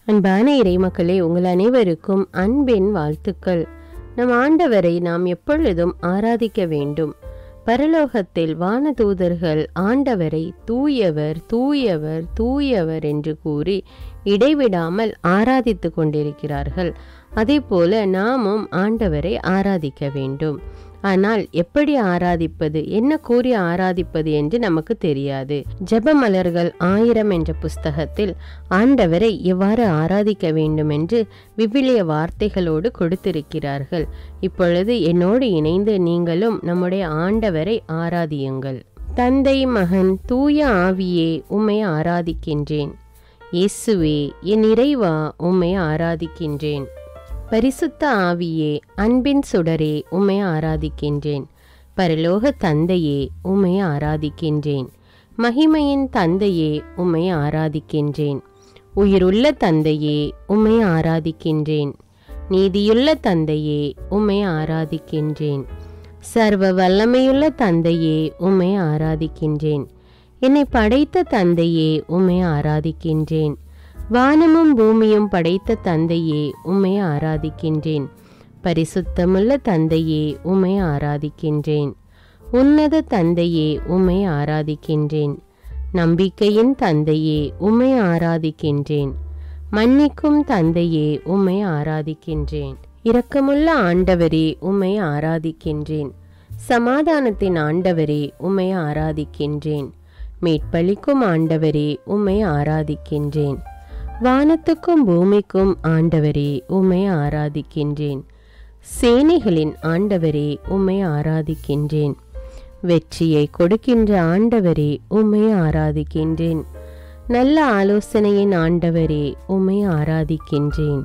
அன்பான இறைமக்களே உங்கள் அனைவருக்கும் அன்பின் வாழ்த்துக்கள் நம் ஆண்டவரை நாம் எப்பொழுதும் ஆராதிக்க வேண்டும் பரலோகத்தில் வானதூதர்கள் ஆண்டவரை தூயவர் தூயவர் தூயவர் என்று கூறி இடைவிடாமல் ஆராதித்துக் கொண்டிருக்கிறார்கள் அதேபோல நாமும் ஆண்டவரை ஆராதிக்க வேண்டும் ஆனால் எப்படி ஆராதிப்பது என்ன கூறி ஆராதிப்பது என்று நமக்கு தெரியாது ஜெபமலர்கள் ஆயிரம் என்ற புஸ்தகத்தில் ஆண்டவரை எவ்வாறு ஆராதிக்க வேண்டும் என்று விவிலிய வார்த்தைகளோடு கொடுத்திருக்கிறார்கள் இப்பொழுது என்னோடு இணைந்து நீங்களும் நம்முடைய ஆண்டவரை ஆராதியுங்கள் தந்தை மகன் தூய ஆவியே உம்மை ஆராதிக்கின்றேன் இயேசுவே என் இறைவா உம்மை ஆராதிக்கின்றேன் பரிசுத்த ஆவியே அன்பின் சுடரே உம்மை ஆராதிக்கின்றேன் பரலோக தந்தையே உம்மை ஆராதிக்கின்றேன் மகிமையின் தந்தையே உம்மை ஆராதிக்கின்றேன் உயிருள்ள தந்தையே உம்மை ஆராதிக்கின்றேன் நீதியுள்ள தந்தையே உம்மை ஆராதிக்கின்றேன் சர்வ வல்லமையுள்ள தந்தையே உம்மை ஆராதிக்கின்றேன் என்னை படைத்த தந்தையே உம்மை ஆராதிக்கின்றேன் வானமும் பூமியும் படைத்த தந்தையே உம்மை ஆராதிக்கின்றேன் பரிசுத்தமுள்ள தந்தையே உம்மை ஆராதிக்கின்றேன் உன்னத தந்தையே உம்மை ஆராதிக்கின்றேன் நம்பிக்கையின் தந்தையே உம்மை ஆராதிக்கின்றேன் மன்னிக்கும் தந்தையே உம்மை ஆராதிக்கின்றேன் இரக்கமுள்ள ஆண்டவரே உம்மை ஆராதிக்கின்றேன் சமாதானத்தின் ஆண்டவரே உம்மை ஆராதிக்கின்றேன் மீட்பளிக்கும் ஆண்டவரே உம்மை ஆராதிக்கின்றேன் வானத்துக்கும் பூமிக்கும் ஆண்டவரே உம்மை ஆராதிக்கின்றேன் சேனைகளின் ஆண்டவரே உம்மை ஆராதிக்கின்றேன் வெற்றியை கொடுக்கின்ற ஆண்டவரே உம்மை ஆராதிக்கின்றேன் நல்ல ஆலோசனையின் ஆண்டவரே உம்மை ஆராதிக்கின்றேன்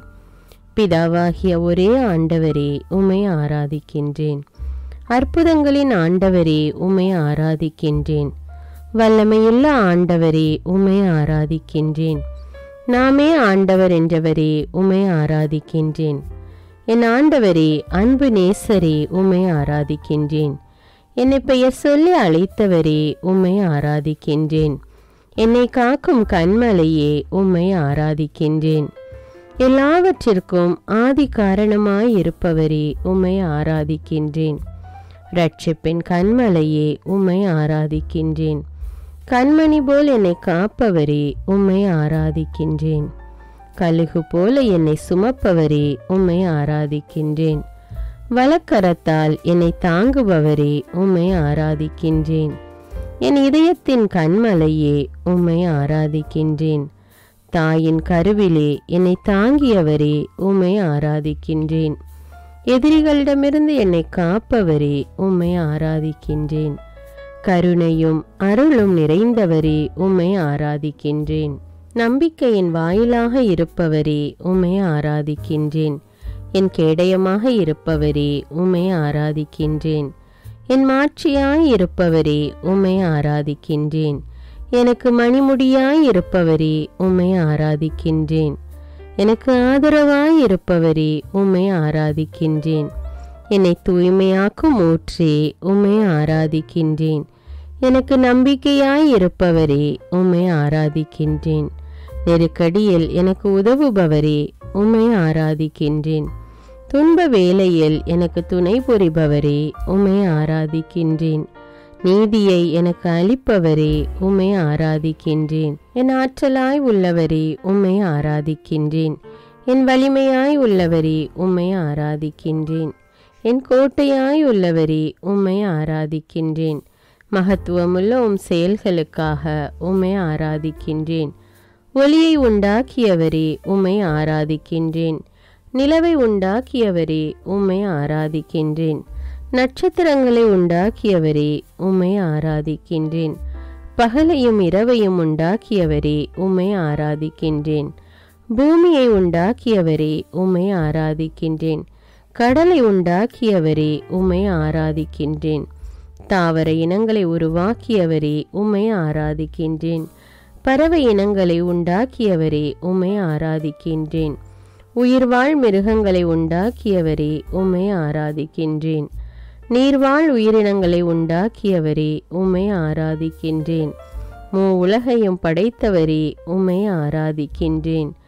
பிதாவாகிய ஒரே ஆண்டவரே உம்மை ஆராதிக்கின்றேன் அற்புதங்களின் ஆண்டவரே உம்மை ஆராதிக்கின்றேன் வல்லமையுள்ள ஆண்டவரே உம்மை ஆராதிக்கின்றேன் நாமே ஆண்டவர் என்றவரே உம்மை ஆராதிக்கின்றேன் என் ஆண்டவரே அன்பு நேசரே உம்மை ஆராதிக்கின்றேன் என்னை பெயர் சொல்லி அழைத்தவரே உம்மை ஆராதிக்கின்றேன் என்னை காக்கும் கண்மலையே உம்மை ஆராதிக்கின்றேன் எல்லாவற்றிற்கும் ஆதி காரணமாய் இருப்பவரே உம்மை ஆராதிக்கின்றேன் ரட்சிப்பின் கண்மலையே உம்மை ஆராதிக்கின்றேன் கண்மணி போல் என்னை காப்பவரே உம்மை ஆராதிக்கின்றேன் கழுகு போல என்னை சுமப்பவரே உம்மை ஆராதிக்கின்றேன் வலக்கரத்தால் என்னை தாங்குபவரே உம்மை ஆராதிக்கின்றேன் என் இதயத்தின் கண்மலையே உம்மை ஆராதிக்கின்றேன் தாயின் கருவிலே என்னை தாங்கியவரே உம்மை ஆராதிக்கின்றேன் எதிரிகளிடமிருந்து என்னை காப்பவரே உம்மை ஆராதிக்கின்றேன் கருணையும் அருளும் நிறைந்தவரே உம்மை ஆராதிக்கின்றேன் நம்பிக்கையின் வாயிலாக இருப்பவரே உம்மை ஆராதிக்கின்றேன் என் கேடயமாக இருப்பவரே உம்மை ஆராதிக்கின்றேன் என் மாட்சியாய் இருப்பவரே உம்மை ஆராதிக்கின்றேன் எனக்கு மணிமுடியாய் இருப்பவரே உம்மை ஆராதிக்கின்றேன் எனக்கு ஆதரவாய் இருப்பவரே உம்மை ஆராதிக்கின்றேன் என்னை தூய்மையாக்கும் ஊற்றே உம்மை ஆராதிக்கின்றேன் எனக்கு நம்பிக்கையாய் இருப்பவரே உம்மை ஆராதிக்கின்றேன் நெருக்கடியில் எனக்கு உதவுபவரே உம்மை ஆராதிக்கின்றேன் துன்ப வேளையில் எனக்கு துணை புரிபவரே உம்மை ஆராதிக்கின்றேன் நீதியை எனக்கு அளிப்பவரே உம்மை ஆராதிக்கின்றேன் என் ஆற்றலாய் உள்ளவரே உம்மை ஆராதிக்கின்றேன் என் வலிமையாய் உள்ளவரே உம்மை ஆராதிக்கின்றேன் என் கோட்டையாய் உள்ளவரே உம்மை ஆராதிக்கின்றேன் மகத்துவமுள்ள உம் செயல்களுக்காக உம்மை ஆராதிக்கின்றேன் ஒளியை உண்டாக்கியவரே உம்மை ஆராதிக்கின்றேன் நிலவை உண்டாக்கியவரே உம்மை ஆராதிக்கின்றேன் நட்சத்திரங்களை உண்டாக்கியவரே உம்மை ஆராதிக்கின்றேன் பகலையும் இரவையும் உண்டாக்கியவரே உம்மை ஆராதிக்கின்றேன் பூமியை உண்டாக்கியவரே உம்மை ஆராதிக்கின்றேன் கடலை உண்டாக்கியவரே உம்மை ஆராதிக்கின்றேன் தாவர இனங்களை உருவாக்கியவரே உம்மை ஆராதிக்கின்றேன் பறவை இனங்களை உண்டாக்கியவரே உம்மை ஆராதிக்கின்றேன் உயிர்வாழ் மிருகங்களை உண்டாக்கியவரே உம்மை ஆராதிக்கின்றேன் நீர்வாழ் உயிரினங்களை உண்டாக்கியவரே உம்மை ஆராதிக்கின்றேன் மூ உலகையும் படைத்தவரே உம்மை ஆராதிக்கின்றேன்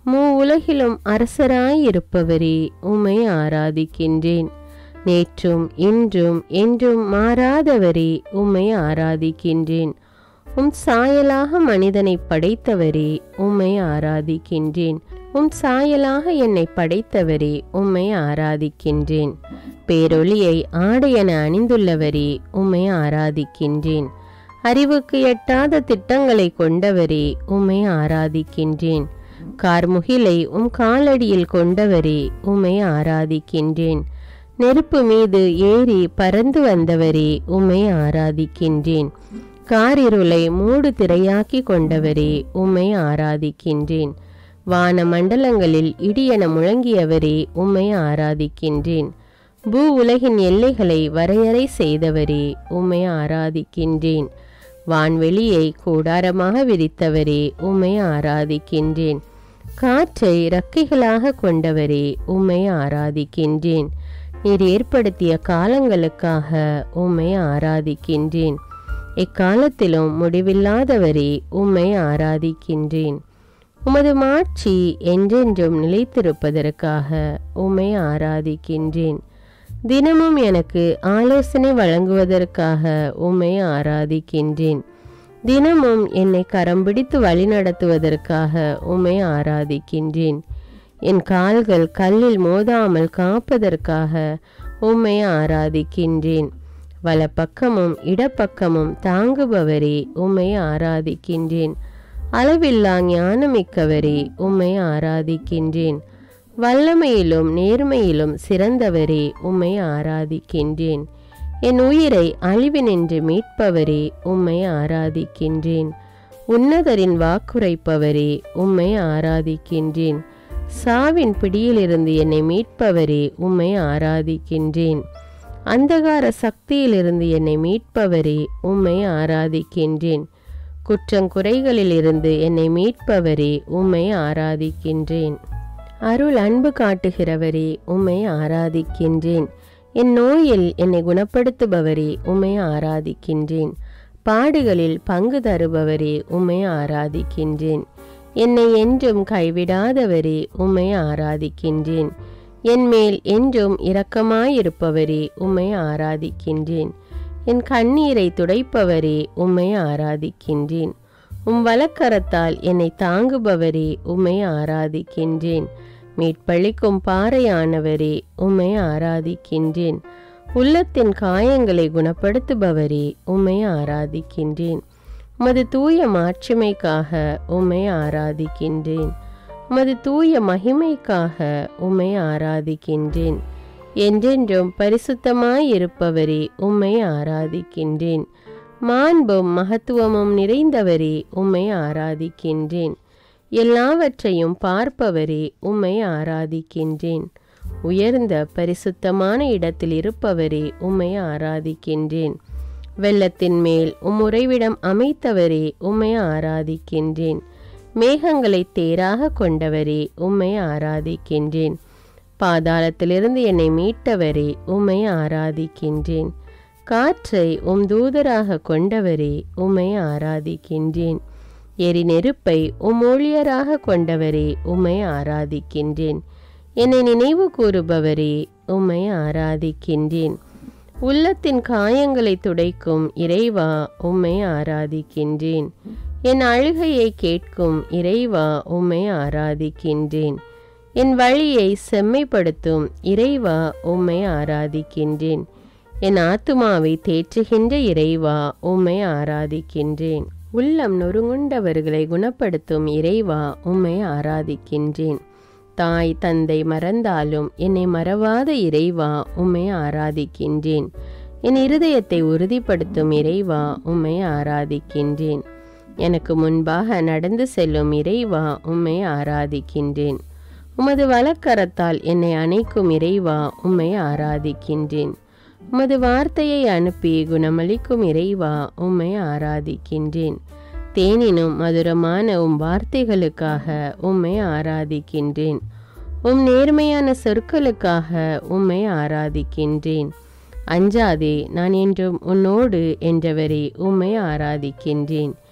மூ உலகிலும் அரசராயிருப்பவரே உம்மை ஆராதிக்கின்றேன் நேற்றும் இன்றும் என்றும் மாறாதவரே உம்மை ஆராதிக்கின்றேன் உம் சாயலாக மனிதனை படைத்தவரே உம்மை ஆராதிக்கின்றேன் உம் சாயலாக என்னை படைத்தவரே உம்மை ஆராதிக்கின்றேன் பேரொளியை ஆடையென அணிந்துள்ளவரே உம்மை ஆராதிக்கின்றேன் அறிவுக்கு எட்டாத திட்டங்களை கொண்டவரே உம்மை ஆராதிக்கின்றேன் கார்முகிலை உம் காலடியில் கொண்டவரே உம்மை ஆராதிக்கின்றேன் நெருப்பு மீது ஏறி பறந்து வந்தவரே உம்மை ஆராதிக்கின்றேன் காரிருளை மூடு திரையாக்கி கொண்டவரே உம்மை ஆராதிக்கின்றேன் வான மண்டலங்களில் இடியென முழங்கியவரே உம்மை ஆராதிக்கின்றேன் பூ உலகின் எல்லைகளை வரையறை செய்தவரே உம்மை ஆராதிக்கின்றேன் வான்வெளியை கூடாரமாக விரித்தவரே உம்மை ஆராதிக்கின்றேன் காற்றை இறக்கைகளாக கொண்டவரே உம்மை ஆராதிக்கின்றேன் நீர் ஏற்படுத்திய காலங்களுக்காக உம்மை ஆராதிக்கின்றேன் எக்காலத்திலும் முடிவில்லாதவரே உம்மை ஆராதிக்கின்றேன் உமது மாட்சி என்றென்றும் நிலைத்திருப்பதற்காக உம்மை ஆராதிக்கின்றேன் தினமும் எனக்கு ஆலோசனை வழங்குவதற்காக உம்மை ஆராதிக்கின்றேன் தினமும் என்னை கரம் பிடித்து வழிநடத்துவதற்காக உம்மை ஆராதிக்கின்றேன் என் கால்கள் கல்லில் மோதாமல் காப்பதற்காக உம்மை ஆராதிக்கின்றேன் வலப்பக்கமும் இடப்பக்கமும் தாங்குபவரே உம்மை ஆராதிக்கின்றேன் அளவில்லா ஞானமிக்கவரே உம்மை ஆராதிக்கின்றேன் வல்லமையிலும் நேர்மையிலும் சிறந்தவரே உம்மை ஆராதிக்கின்றேன் என் உயிரை அழிவினின்று மீட்பவரே உம்மை ஆராதிக்கின்றேன் உன்னதரின் வாக்குரைப்பவரே உம்மை ஆராதிக்கின்றேன் சாவின் பிடியிலிருந்து என்னை மீட்பவரே உம்மை ஆராதிக்கின்றேன் அந்தகார சக்தியிலிருந்து என்னை மீட்பவரே உம்மை ஆராதிக்கின்றேன் குற்றங்குறைகளிலிருந்து என்னை மீட்பவரே உம்மை ஆராதிக்கின்றேன் அருள் அன்பு காட்டுகிறவரே உம்மை ஆராதிக்கின்றேன் என் நோயில் என்னை குணப்படுத்துபவரே உம்மை ஆராதிக்கின்றேன் பாடுகளில் பங்கு தருபவரே உம்மை ஆராதிக்கின்றேன் என்னை என்றும் கைவிடாதவரே உம்மை ஆராதிக்கின்றேன் என் மேல் என்றும் இரக்கமாயிருப்பவரே உம்மை ஆராதிக்கின்றேன் என் கண்ணீரை துடைப்பவரே உம்மை ஆராதிக்கின்றேன் உம் வலக்கரத்தால் என்னை தாங்குபவரே உம்மை ஆராதிக்கின்றேன் மீட்பளிக்கும் பாறையானவரே உம்மை ஆராதிக்கின்றேன் உள்ளத்தின் காயங்களை குணப்படுத்துபவரே உம்மை ஆராதிக்கின்றேன் உமது தூய மாட்சிமைக்காக உம்மை ஆராதிக்கின்றேன் உமது தூய மகிமைக்காக உம்மை ஆராதிக்கின்றேன் என்றென்றும் பரிசுத்தமாயிருப்பவரே உம்மை ஆராதிக்கின்றேன் மாண்பும் மகத்துவமும் நிறைந்தவரே உம்மை ஆராதிக்கின்றேன் எல்லாவற்றையும் பார்ப்பவரே உம்மை ஆராதிக்கின்றேன் உயர்ந்த பரிசுத்தமான இடத்தில் இருப்பவரே உம்மை ஆராதிக்கின்றேன் வெள்ளத்தின் மேல் உம் உறைவிடம் அமைத்தவரே உம்மை ஆராதிக்கின்றேன் மேகங்களை தேராக கொண்டவரே உம்மை ஆராதிக்கின்றேன் பாதாளத்திலிருந்து என்னை மீட்டவரே உம்மை ஆராதிக்கின்றேன் காற்றை உம் தூதராக கொண்டவரே உம்மை ஆராதிக்கின்றேன் எரி நெருப்பை உம் ஊழியராக கொண்டவரே உம்மை ஆராதிக்கின்றேன் என்னை நினைவு கூறுபவரே உம்மை ஆராதிக்கின்றேன் உள்ளத்தின் காயங்களை துடைக்கும் இறைவா உம்மை ஆராதிக்கின்றேன் என் அழுகையை கேட்கும் இறைவா உம்மை ஆராதிக்கின்றேன் என் வழியை செம்மைப்படுத்தும் இறைவா உம்மை ஆராதிக்கின்றேன் என் ஆத்துமாவை தேற்றுகின்ற இறைவா உம்மை ஆராதிக்கின்றேன் உள்ளம் நொறுங்குண்டவர்களை குணப்படுத்தும் இறைவா உம்மை ஆராதிக்கின்றேன் தாய் தந்தை மறந்தாலும் என்னை மறவாத இறைவா உம்மை ஆராதிக்கின்றேன் என் இருதயத்தை உறுதிப்படுத்தும் இறைவா உம்மை ஆராதிக்கின்றேன் எனக்கு முன்பாக நடந்து செல்லும் இறைவா உம்மை ஆராதிக்கின்றேன் உமது வலக்கரத்தால் என்னை அணைக்கும் இறைவா உம்மை ஆராதிக்கின்றேன் உமது வார்த்தையை அனுப்பி குணமளிக்கும் இறைவா உம்மை ஆராதிக்கின்றேன் தேனினும் மதுரமான உம் வார்த்தைகளுக்காக உம்மை ஆராதிக்கின்றேன் உம் நேர்மையான சொற்களுக்காக உம்மை ஆராதிக்கின்றேன் அஞ்சாதே நான் என்றும் உன்னோடு என்றவரே உம்மை ஆராதிக்கின்றேன்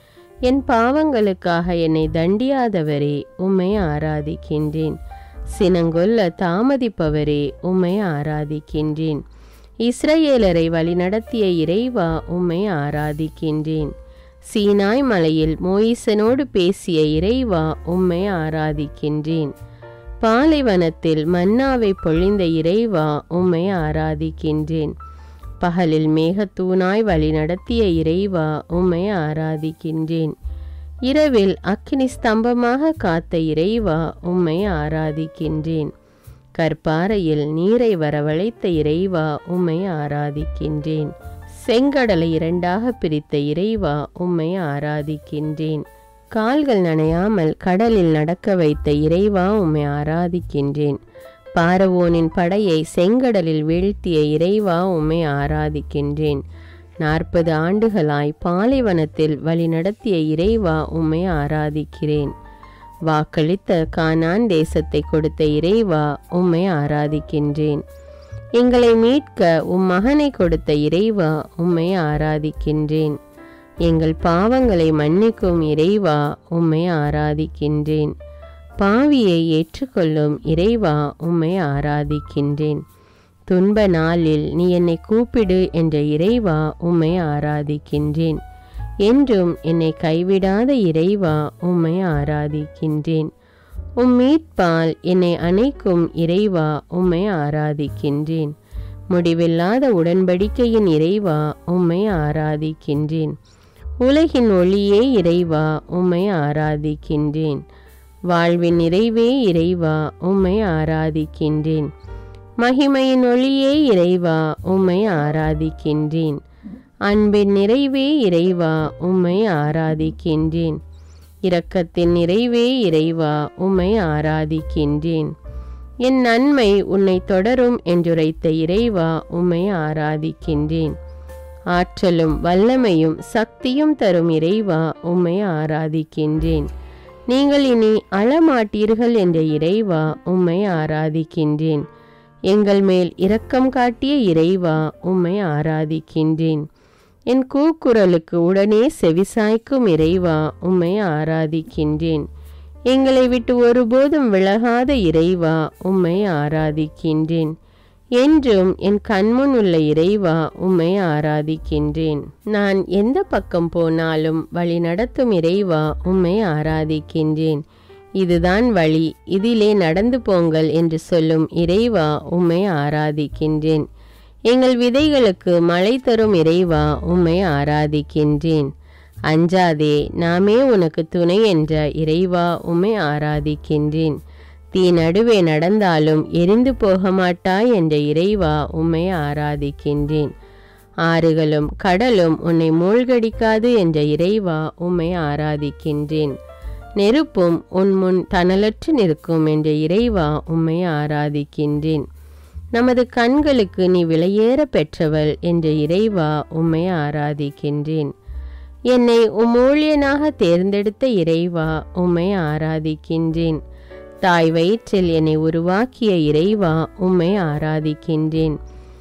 என் பாவங்களுக்காக என்னை தண்டியாதவரே உம்மை ஆராதிக்கின்றேன் சினங்கொல்ல தாமதிப்பவரே உம்மை ஆராதிக்கின்றேன் இஸ்ரவேலரை வழிநடத்திய இறைவா உம்மை ஆராதிக்கின்றேன் சீனாய் மலையில் மோயிசனோடு பேசிய இறைவா உம்மை ஆராதிக்கின்றேன் பாலைவனத்தில் மன்னாவை பொழிந்த இறைவா உம்மை ஆராதிக்கின்றேன் பகலில் மேகத்தூணாய் வழி நடத்திய இறைவா உம்மை ஆராதிக்கின்றேன் இரவில் அக்கினி ஸ்தம்பமாக காத்த இறைவா உம்மை ஆராதிக்கின்றேன் கற்பாறையில் நீரை வரவழைத்த இறைவா உம்மை ஆராதிக்கின்றேன் செங்கடலை இரண்டாக பிரித்த இறைவா உம்மை ஆராதிக்கின்றேன் கால்கள் நனையாமல் கடலில் நடக்க வைத்த இறைவா உம்மை ஆராதிக்கின்றேன் பாரவோனின் படையை செங்கடலில் வீழ்த்திய இறைவா உம்மை ஆராதிக்கின்றேன் நாற்பது ஆண்டுகளாய் பாலைவனத்தில் வழி நடத்திய இறைவா உம்மை ஆராதிக்கிறேன் வாக்களித்த கானான் தேசத்தை கொடுத்த இறைவா உம்மை ஆராதிக்கின்றேன் எங்களை மீட்க உம் மகனை கொடுத்த இறைவா உம்மை ஆராதிக்கின்றேன் எங்கள் பாவங்களை மன்னிக்கும் இறைவா உம்மை ஆராதிக்கின்றேன் பாவியை ஏற்றுக்கொள்ளும் இறைவா உம்மை ஆராதிக்கின்றேன் துன்ப நாளில் நீ என்னை கூப்பிடு என்ற இறைவா உம்மை ஆராதிக்கின்றேன் என்றும் என்னை கைவிடாத இறைவா உம்மை ஆராதிக்கின்றேன் உம் மீட்பால் என்னை அணைக்கும் இறைவா உம்மை ஆராதிக்கின்றேன் முடிவில்லாத உடன்படிக்கையின் இறைவா உம்மை ஆராதிக்கின்றேன் உலகின் ஒளியே இறைவா உம்மை ஆராதிக்கின்றேன் வாழ்வின் நிறைவே இறைவா உம்மை ஆராதிக்கின்றேன் மகிமையின் ஒளியே இறைவா உம்மை ஆராதிக்கின்றேன் அன்பின் நிறைவே இறைவா உம்மை ஆராதிக்கின்றேன் இரக்கத்தின் நிறைவே இறைவா உம்மை ஆராதிக்கின்றேன் என் நன்மை உன்னை தொடரும் என்றுரைத்த இறைவா உம்மை ஆராதிக்கின்றேன் ஆற்றலும் வல்லமையும் சக்தியும் தரும் இறைவா உம்மை ஆராதிக்கின்றேன் நீங்கள் இனி அழமாட்டீர்கள் என்ற இறைவா உம்மை ஆராதிக்கின்றேன் எங்கள் மேல் இரக்கம் காட்டிய இறைவா உம்மை ஆராதிக்கின்றேன் என் கூக்குரலுக்கு உடனே செவிசாய்க்கும் இறைவா உம்மை ஆராதிக்கின்றேன் எங்களை விட்டு ஒருபோதும் விலகாத இறைவா உம்மை ஆராதிக்கின்றேன் என்றும் என் கண்முன் உள்ள இறைவா உம்மை ஆராதிக்கின்றேன் நான் எந்த பக்கம் போனாலும் வழி நடத்தும் இறைவா உம்மை ஆராதிக்கின்றேன் இதுதான் வழி இதிலே நடந்து போங்கள் என்று சொல்லும் இறைவா உம்மை ஆராதிக்கின்றேன் எங்கள் விதைகளுக்கு மழை தரும் இறைவா உம்மை ஆராதிக்கின்றேன் அஞ்சாதே நாமே உனக்கு துணை என்ற இறைவா உம்மை ஆராதிக்கின்றேன் தீ நடுவே நடந்தாலும் எரிந்து போக மாட்டாய் என்ற இறைவா உம்மை ஆராதிக்கின்றேன் ஆறுகளும் கடலும் உன்னை மூழ்கடிக்காது என்ற இறைவா உம்மை ஆராதிக்கின்றேன் நெருப்பும் உன் முன் தனலற்று நிற்கும் என்ற இறைவா உம்மை ஆராதிக்கின்றேன் நமது கண்களுக்கு நீ விலையேற பெற்றவள் என்ற இறைவா உம்மை ஆராதிக்கின்றேன் என்னை உம் ஊழியனாக தேர்ந்தெடுத்த இறைவா உம்மை ஆராதிக்கின்றேன் தாய் வயிற்றில் என்னை உருவாக்கிய இறைவா உம்மை ஆராதிக்கின்றேன்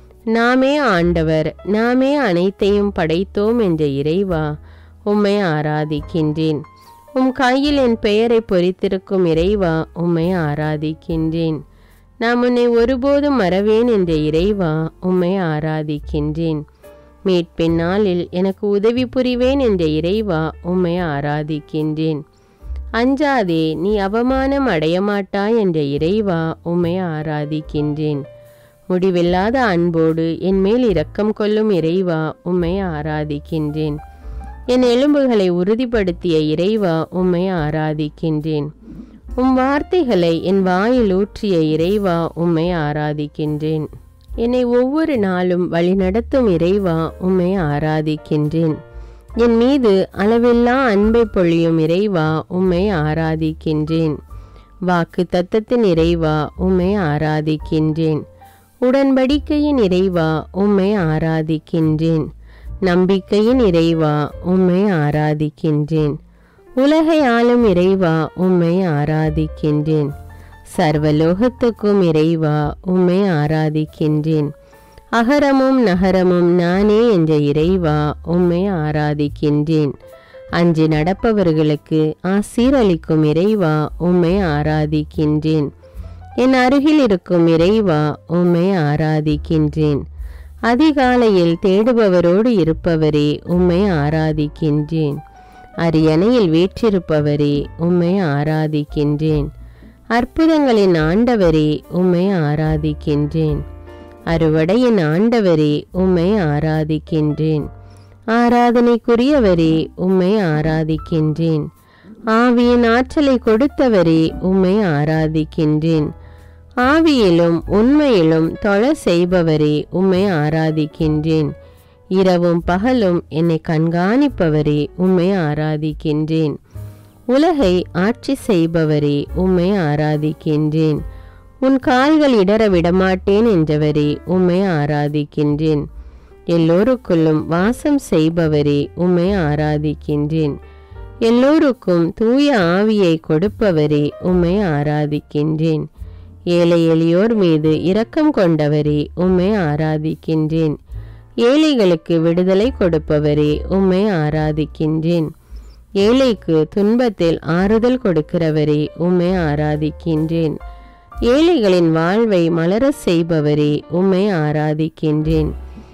நாமே ஆண்டவர் நாமே அனைத்தையும் படைத்தோம் என்ற இறைவா உம்மை ஆராதிக்கின்றேன் உம் கையில் என் பெயரை பொறித்திருக்கும் இறைவா உம்மை ஆராதிக்கின்றேன் நான் உன்னை ஒருபோதும் மறவேன் என்ற இறைவா உம்மை ஆராதிக்கின்றேன் மீட்பின் நாளில் எனக்கு உதவி புரிவேன் என்ற இறைவா உம்மை ஆராதிக்கின்றேன் அஞ்சாதே நீ அவமானம் அடையமாட்டாய் என்ற இறைவா உம்மை ஆராதிக்கின்றேன் முடிவில்லாத அன்போடு என் மேல் இரக்கம் கொள்ளும் இறைவா உம்மை ஆராதிக்கின்றேன் என் எலும்புகளை உறுதிப்படுத்திய இறைவா உம்மை ஆராதிக்கின்றேன் உம் வார்த்தைகளை என் வாயில் ஊற்றிய இறைவா உம்மை ஆராதிக்கின்றேன் என்னை ஒவ்வொரு நாளும் வழிநடத்தும் இறைவா உம்மை ஆராதிக்கின்றேன் என் மீது அளவில்லா அன்பை பொழியும் இறைவா உம்மை ஆராதிக்கின்றேன் வாக்கு தத்தத்தின் இறைவா உம்மை ஆராதிக்கின்றேன் உடன்படிக்கையின் இறைவா உம்மை ஆராதிக்கின்றேன் நம்பிக்கையின் இறைவா உம்மை ஆராதிக்கின்றேன் உலகை ஆளும் இறைவா உம்மை ஆராதிக்கின்றேன் சர்வலோகத்துக்கும் இறைவா உம்மை ஆராதிக்கின்றேன் அகரமும் நகரமும் நானே என்ற இறைவா உம்மை ஆராதிக்கின்றேன் அஞ்சி நடப்பவர்களுக்கு ஆசீரளிக்கும் இறைவா உம்மை ஆராதிக்கின்றேன் என் அருகில் இருக்கும் இறைவா உம்மை ஆராதிக்கின்றேன் அதிகாலையில் தேடுபவரோடு இருப்பவரே உம்மை ஆராதிக்கின்றேன் அரியணையில் வீற்றிருப்பவரே உம்மை ஆராதிக்கின்றேன் அற்புதங்களின் ஆண்டவரே உம்மை ஆராதிக்கின்றேன் அறுவடையின் ஆண்டவரே உம்மை ஆராதிக்கின்றேன் ஆராதனைக்குரியவரே உம்மை ஆராதிக்கின்றேன் ஆவியின் ஆற்றலை கொடுத்தவரே உம்மை ஆராதிக்கின்றேன் ஆவியிலும் உண்மையிலும் தொழ செய்பவரே உம்மை ஆராதிக்கின்றேன் இரவும் பகலும் என்னை கண்காணிப்பவரே உம்மை ஆராதிக்கின்றேன் உலகை ஆட்சி செய்பவரே உம்மை ஆராதிக்கின்றேன் உன் கால்கள் இடர விடமாட்டேன் என்றவரே உம்மை ஆராதிக்கின்றேன் எல்லோருக்குள்ளும் வாசம் செய்பவரே உம்மை ஆராதிக்கின்றேன் எல்லோருக்கும் தூய ஆவியை கொடுப்பவரே உம்மை ஆராதிக்கின்றேன் ஏழை எளியோர் மீது இரக்கம் கொண்டவரே உம்மை ஆராதிக்கின்றேன் ஏழைகளுக்கு விடுதலை கொடுப்பவரே உம்மை ஆராதிக்கின்றேன் ஏழைக்கு துன்பத்தில் ஆறுதல் கொடுக்கிறவரே உம்மை ஆராதிக்கின்றேன் ஏழைகளின் வாழ்வை மலரச் செய்பவரே உம்மை ஆராதிக்கின்றேன்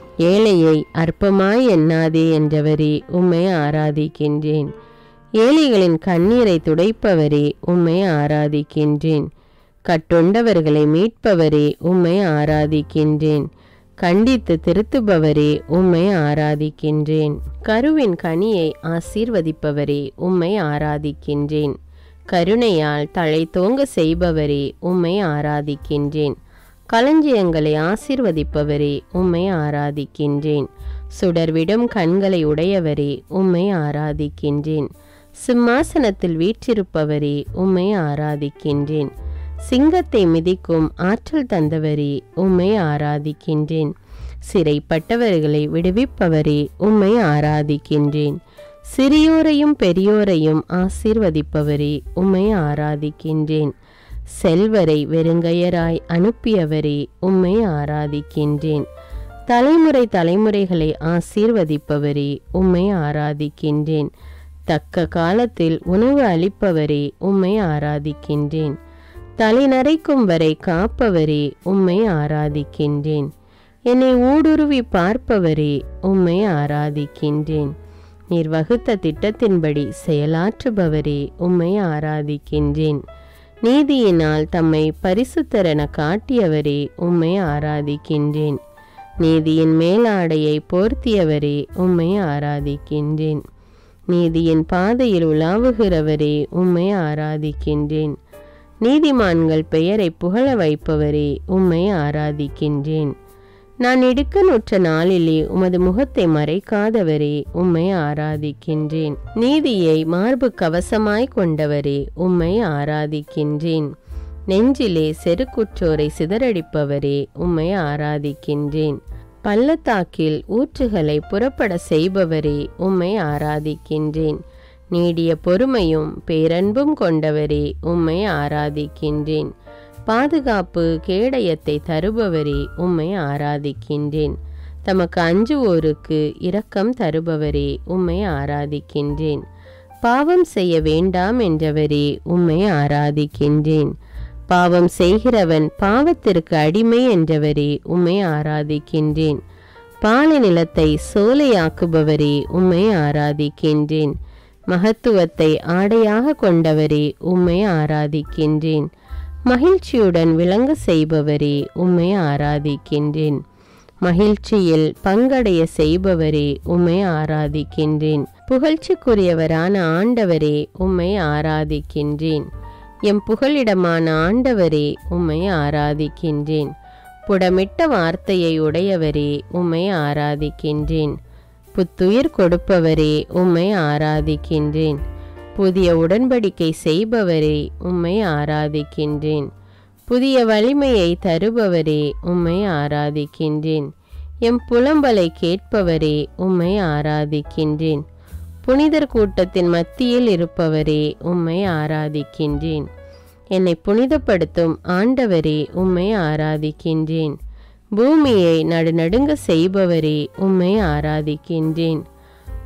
ஏழையை அற்பமாய் எண்ணாதே என்றவரே உம்மை ஆராதிக்கின்றேன் ஏழைகளின் கண்ணீரை துடைப்பவரே உம்மை ஆராதிக்கின்றேன் கட்டுண்டவர்களை மீட்பவரே உம்மை ஆராதிக்கின்றேன் கண்டித்து திருத்துபவரே உம்மை ஆராதிக்கின்றேன் கருவின் கனியை ஆசீர்வதிப்பவரே உம்மை ஆராதிக்கின்றேன் கருணையால் தலை தோங்க செய்பவரே உம்மை ஆராதிக்கின்றேன் களஞ்சியங்களை ஆசீர்வதிப்பவரே உம்மை ஆராதிக்கின்றேன் சுடர்விடும் கண்களை உடையவரே உம்மை ஆராதிக்கின்றேன் சிம்மாசனத்தில் வீற்றிருப்பவரே உம்மை ஆராதிக்கின்றேன் சிங்கத்தை மிதிக்கும் ஆற்றல் தந்தவரே உம்மை ஆராதிக்கின்றேன் சிறைப்பட்டவர்களை விடுவிப்பவரே உம்மை ஆராதிக்கின்றேன் சிறியோரையும் பெரியோரையும் ஆசீர்வதிப்பவரே உம்மை ஆராதிக்கின்றேன் செல்வரை வெறுங்கையராய் அனுப்பியவரே உம்மை ஆராதிக்கின்றேன் தலைமுறை தலைமுறைகளை ஆசீர்வதிப்பவரே உம்மை ஆராதிக்கின்றேன் தக்க காலத்தில் உணவு அளிப்பவரே உம்மை ஆராதிக்கின்றேன் தலை நரைக்கும் வரை காப்பவரே உம்மை ஆராதிக்கின்றேன் என்னை ஊடுருவி பார்ப்பவரே உம்மை ஆராதிக்கின்றேன் நீர் வகுத்த திட்டத்தின்படி செயலாற்றுபவரே உம்மை ஆராதிக்கின்றேன் நீதியினால் தம்மை பரிசுத்தரென காட்டியவரே உம்மை ஆராதிக்கின்றேன் நீதியின் மேலாடையை போர்த்தியவரே உம்மை ஆராதிக்கின்றேன் நீதியின் பாதையில் உலாவுகிறவரே உம்மை ஆராதிக்கின்றேன் நீதிமான்கள் பெயரை புகழ வைப்பவரே உம்மை ஆராதிக்கின்றேன் நான் இடுக்கணுற்ற நாளிலே உமது முகத்தை மறைக்காதவரே உம்மை ஆராதிக்கின்றேன் நீதியை மார்பு கவசமாய் கொண்டவரே உம்மை ஆராதிக்கின்றேன் நெஞ்சிலே செருக்குற்றோரை சிதறடிப்பவரே உம்மை ஆராதிக்கின்றேன் பள்ளத்தாக்கில் ஊற்றுகளை புறப்பட செய்பவரே உம்மை ஆராதிக்கின்றேன் நீடிய பொறுமையும் பேரன்பும் கொண்டவரே உம்மை ஆராதிக்கின்றேன் பாதுகாப்பு கேடயத்தை தருபவரே உம்மை ஆராதிக்கின்றேன் தமக்கு அஞ்சுவோருக்கு இரக்கம் தருபவரே உம்மை ஆராதிக்கின்றேன் பாவம் செய்ய வேண்டாம் என்றவரே உம்மை ஆராதிக்கின்றேன் பாவம் செய்கிறவன் பாவத்திற்கு அடிமை என்றவரே உம்மை ஆராதிக்கின்றேன் பாலை நிலத்தை சோலையாக்குபவரே உம்மை ஆராதிக்கின்றேன் மகத்துவத்தை ஆடையாக கொண்டவரே உம்மை ஆராதிக்கின்றேன் மகிழ்ச்சியுடன் விளங்க செய்பவரே உம்மை ஆராதிக்கின்றேன் மகிழ்ச்சியில் பங்கடைய செய்பவரே உம்மை ஆராதிக்கின்றேன் புகழ்ச்சிக்குரியவரான ஆண்டவரே உம்மை ஆராதிக்கின்றேன் எம் புகலிடமான ஆண்டவரே உம்மை ஆராதிக்கின்றேன் புடமிட்ட வார்த்தையை உடையவரே உம்மை ஆராதிக்கின்றேன் புத்துயிர் கொடுப்பவரே உம்மை ஆராதிக்கின்றேன் புதிய உடன்படிக்கை செய்பவரே உம்மை ஆராதிக்கின்றேன் புதிய வலிமையை தருபவரே உம்மை ஆராதிக்கின்றேன் எம் புலம்பலை கேட்பவரே உம்மை ஆராதிக்கின்றேன் புனிதர் கூட்டத்தின் மத்தியில் இருப்பவரே உம்மை ஆராதிக்கின்றேன் என்னை புனிதப்படுத்தும் ஆண்டவரே உம்மை ஆராதிக்கின்றேன் பூமியை நடுநடுங்க செய்பவரே உம்மை ஆராதிக்கின்றேன்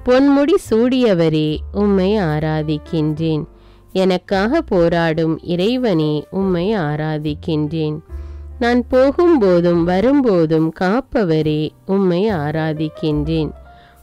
பொன்முடி சூடியவரே உம்மை ஆராதிக்கின்றேன் எனக்காக போராடும் இறைவனே உம்மை ஆராதிக்கின்றேன் நான் போகும்போதும் வரும்போதும் காப்பவரே உம்மை ஆராதிக்கின்றேன்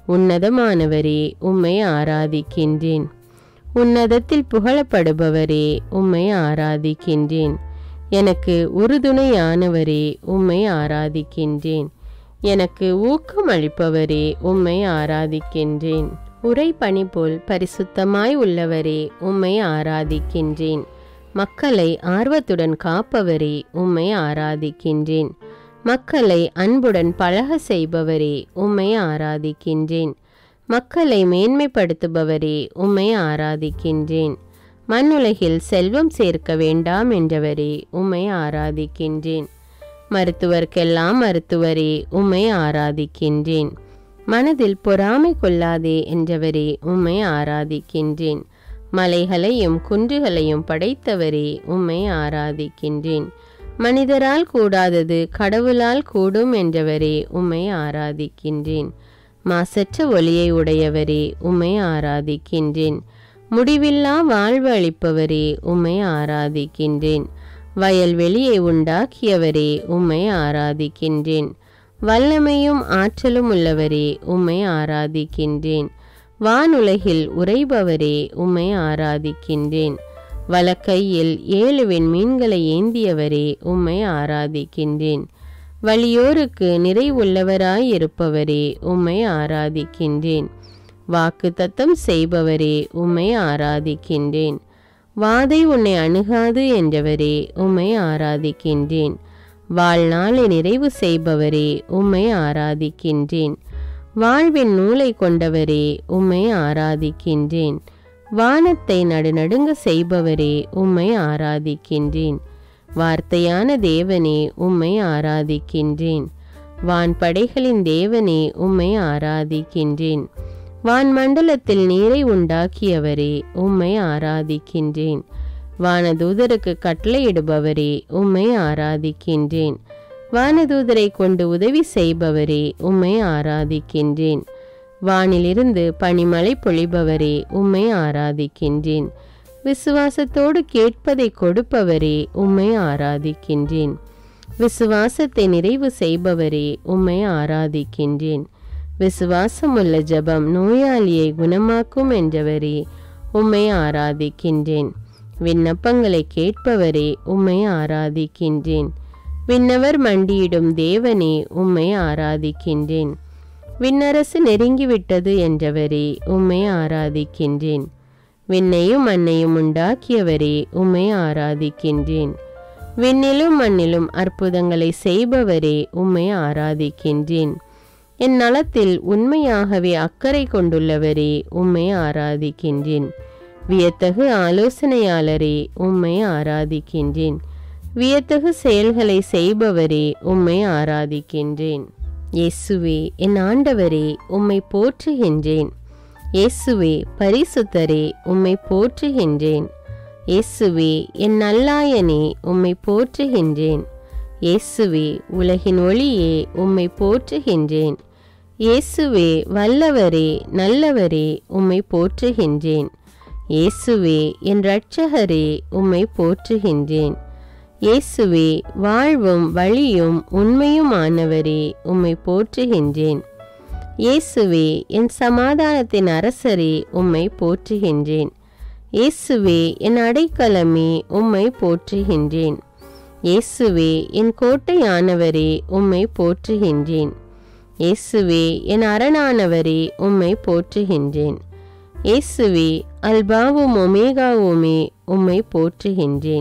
உன்னதமானவரே உம்மை ஆராதிக்கின்றேன் உன்னதத்தில் புகழப்படுபவரே உம்மை ஆராதிக்கின்றேன் எனக்கு உறுதுணையானவரே உம்மை ஆராதிக்கின்றேன் எனக்கு ஊக்கம் அளிப்பவரே உம்மை ஆராதிக்கின்றேன் உரை பணி போல் பரிசுத்தமாய் உள்ளவரே உம்மை ஆராதிக்கின்றேன் மக்களை ஆர்வத்துடன் காப்பவரே உம்மை ஆராதிக்கின்றேன் மக்களை அன்புடன் பழக செய்பவரே உம்மை ஆராதிக்கின்றேன் மக்களை மேன்மைப்படுத்துபவரே உம்மை ஆராதிக்கின்றேன் மண்ணுலகில் செல்வம் சேர்க்க வேண்டாம் என்றவரே உம்மை ஆராதிக்கின்றேன் மருத்துவர்க்கெல்லாம் மருத்துவரே உம்மை ஆராதிக்கின்றேன் மனதில் பொறாமை கொள்ளாதே என்றவரே உம்மை ஆராதிக்கின்றேன் மலைகளையும் குன்றுகளையும் படைத்தவரே உம்மை ஆராதிக்கின்றேன் மனிதரால் கூடாதது கடவுளால் கூடும் என்றவரே உம்மை ஆராதிக்கின்றேன் மாசற்ற ஒளியை உடையவரே உம்மை ஆராதிக்கின்றேன் முடிவில்லா வாழ்வு அளிப்பவரே உம்மை ஆராதிக்கின்றேன் வயல்வெளியை உண்டாக்கியவரே உம்மை ஆராதிக்கின்றேன் வல்லமையும் ஆற்றலும் உள்ளவரே உம்மை ஆராதிக்கின்றேன் வானுலகில் உறைபவரே உம்மை ஆராதிக்கின்றேன் வலக்கையில் ஏழு மீன்களை ஏந்தியவரே உம்மை ஆராதிக்கின்றேன் வலியோருக்கு நிறைவுள்ளவராயிருப்பவரே உம்மை ஆராதிக்கின்றேன் வாக்கு தத்தம் செய்பவரே உம்மை ஆராதிக்கின்றேன் வாதை உன்னை அணுகாது என்றவரே உம்மை ஆராதிக்கின்றேன் வாழ்நாளை நிறைவு செய்பவரே உம்மை ஆராதிக்கின்றேன் வாழ்வின் நூலை கொண்டவரே உம்மை ஆராதிக்கின்றேன் வானத்தை நடுநடுங்க செய்பவரே உம்மை ஆராதிக்கின்றேன் வார்த்தையான தேவனே உம்மை ஆராதிக்கின்றேன் வான்படைகளின் தேவனே உம்மை ஆராதிக்கின்றேன் வான்மண்டலத்தில் நீரை உண்டாக்கியவரே உம்மை ஆராதிக்கின்றேன் வானதூதருக்கு கட்டளையிடுபவரே உம்மை ஆராதிக்கின்றேன் வானதூதரை கொண்டு உதவி செய்பவரே உம்மை ஆராதிக்கின்றேன் வானிலிருந்து பனிமழை பொழிபவரே உம்மை ஆராதிக்கின்றேன் விசுவாசத்தோடு கேட்பதை கொடுப்பவரே உம்மை ஆராதிக்கின்றேன் விசுவாசத்தை நிறைவு செய்பவரே உம்மை ஆராதிக்கின்றேன் விசுவாசமுள்ள ஜபம் நோயாளியை குணமாக்கும் என்றவரே உம்மை ஆராதிக்கின்றேன் விண்ணப்பங்களை கேட்பவரே உம்மை ஆராதிக்கின்றேன் விண்ணவர் மண்டியிடும் தேவனே உம்மை ஆராதிக்கின்றேன் விண்ணரசு நெருங்கிவிட்டது என்றவரே உம்மை ஆராதிக்கின்றேன் விண்ணையும் மண்ணையும் உண்டாக்கியவரே உம்மை ஆராதிக்கின்றேன் விண்ணிலும் மண்ணிலும் அற்புதங்களை செய்பவரே உம்மை ஆராதிக்கின்றேன் என் நலத்தில் உண்மையாகவே அக்கறை கொண்டுள்ளவரே உம்மை ஆராதிக்கின்றேன் வியத்தகு ஆலோசனையாளரே உம்மை ஆராதிக்கின்றேன் வியத்தகு செயல்களை செய்பவரே உம்மை ஆராதிக்கின்றேன் இயேசுவே என் ஆண்டவரே உம்மை போற்றுகின்றேன் இயேசுவே பரிசுத்தரே உம்மை போற்றுகின்றேன் இயேசுவே என் நல்லாயனே உம்மை போற்றுகின்றேன் இயேசுவே உலகின் ஒளியே உம்மை போற்றுகின்றேன் இயேசுவே வல்லவரே நல்லவரே உம்மை போற்றுகின்றேன் இயேசுவே என் இரட்சகரே உம்மை போற்றுகின்றேன் இயேசுவே வாழ்வும் வழியும் உண்மையுமானவரே உம்மை போற்றுகின்றேன் இயேசுவே என் சமாதானத்தின் அரசரே உம்மை போற்றுகின்றேன் இயேசுவே என் அடைக்கலமே உம்மை போற்றுகின்றேன் இயேசுவே என் கோட்டையானவரே உம்மை போற்றுகின்றேன் இயேசுவே என் அரணானவரே உம்மை போற்றுகின்றேன் இயேசுவே அல்பாவும் ஒமேகாவுமே உம்மை போற்றுகின்றேன்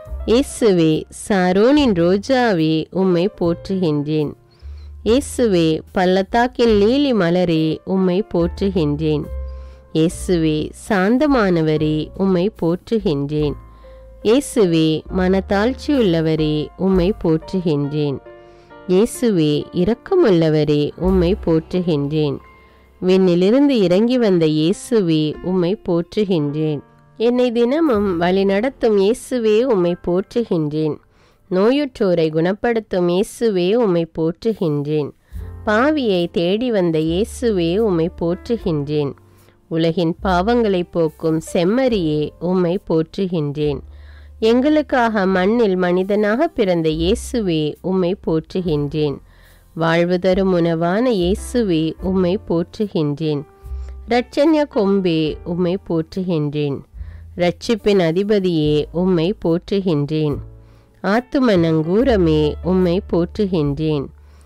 இயேசுவே சாரோனின் ரோஜாவே உம்மை போற்றுகின்றேன் இயேசுவே பள்ளத்தாக்கின் லீலி மலரே உம்மை போற்றுகின்றேன் இயேசுவே சாந்தமானவரே உம்மை போற்றுகின்றேன் இயேசுவே மனத்தாழ்ச்சியுள்ளவரே உம்மை போற்றுகின்றேன் இயேசுவே இரக்கமுள்ளவரே உம்மை போற்றுகின்றேன் விண்ணிலிருந்து இறங்கி வந்த இயேசுவே உம்மை போற்றுகின்றேன் என்னை தினமும் வழிநடத்தும் இயேசுவே உம்மை போற்றுகின்றேன் நோயுற்றோரை குணப்படுத்தும் இயேசுவே உம்மை போற்றுகின்றேன் பாவியை தேடி வந்த இயேசுவே உம்மை போற்றுகின்றேன் உலகின் பாவங்களை போக்கும் செம்மறியே உம்மை போற்றுகின்றேன் எங்களுக்காக மண்ணில் மனிதனாக பிறந்த இயேசுவே உம்மை போற்றுகின்றேன் வாழ்வு தரும் உணவான இயேசுவே உம்மை போற்றுகின்றேன் இரட்சண்ய கொம்பே உம்மை போற்றுகின்றேன் இரட்சிப்பின் அதிபதியே உம்மை போற்றுகின்றேன் ஆத்தும நங்கூரமே உம்மை போற்றுகின்றேன்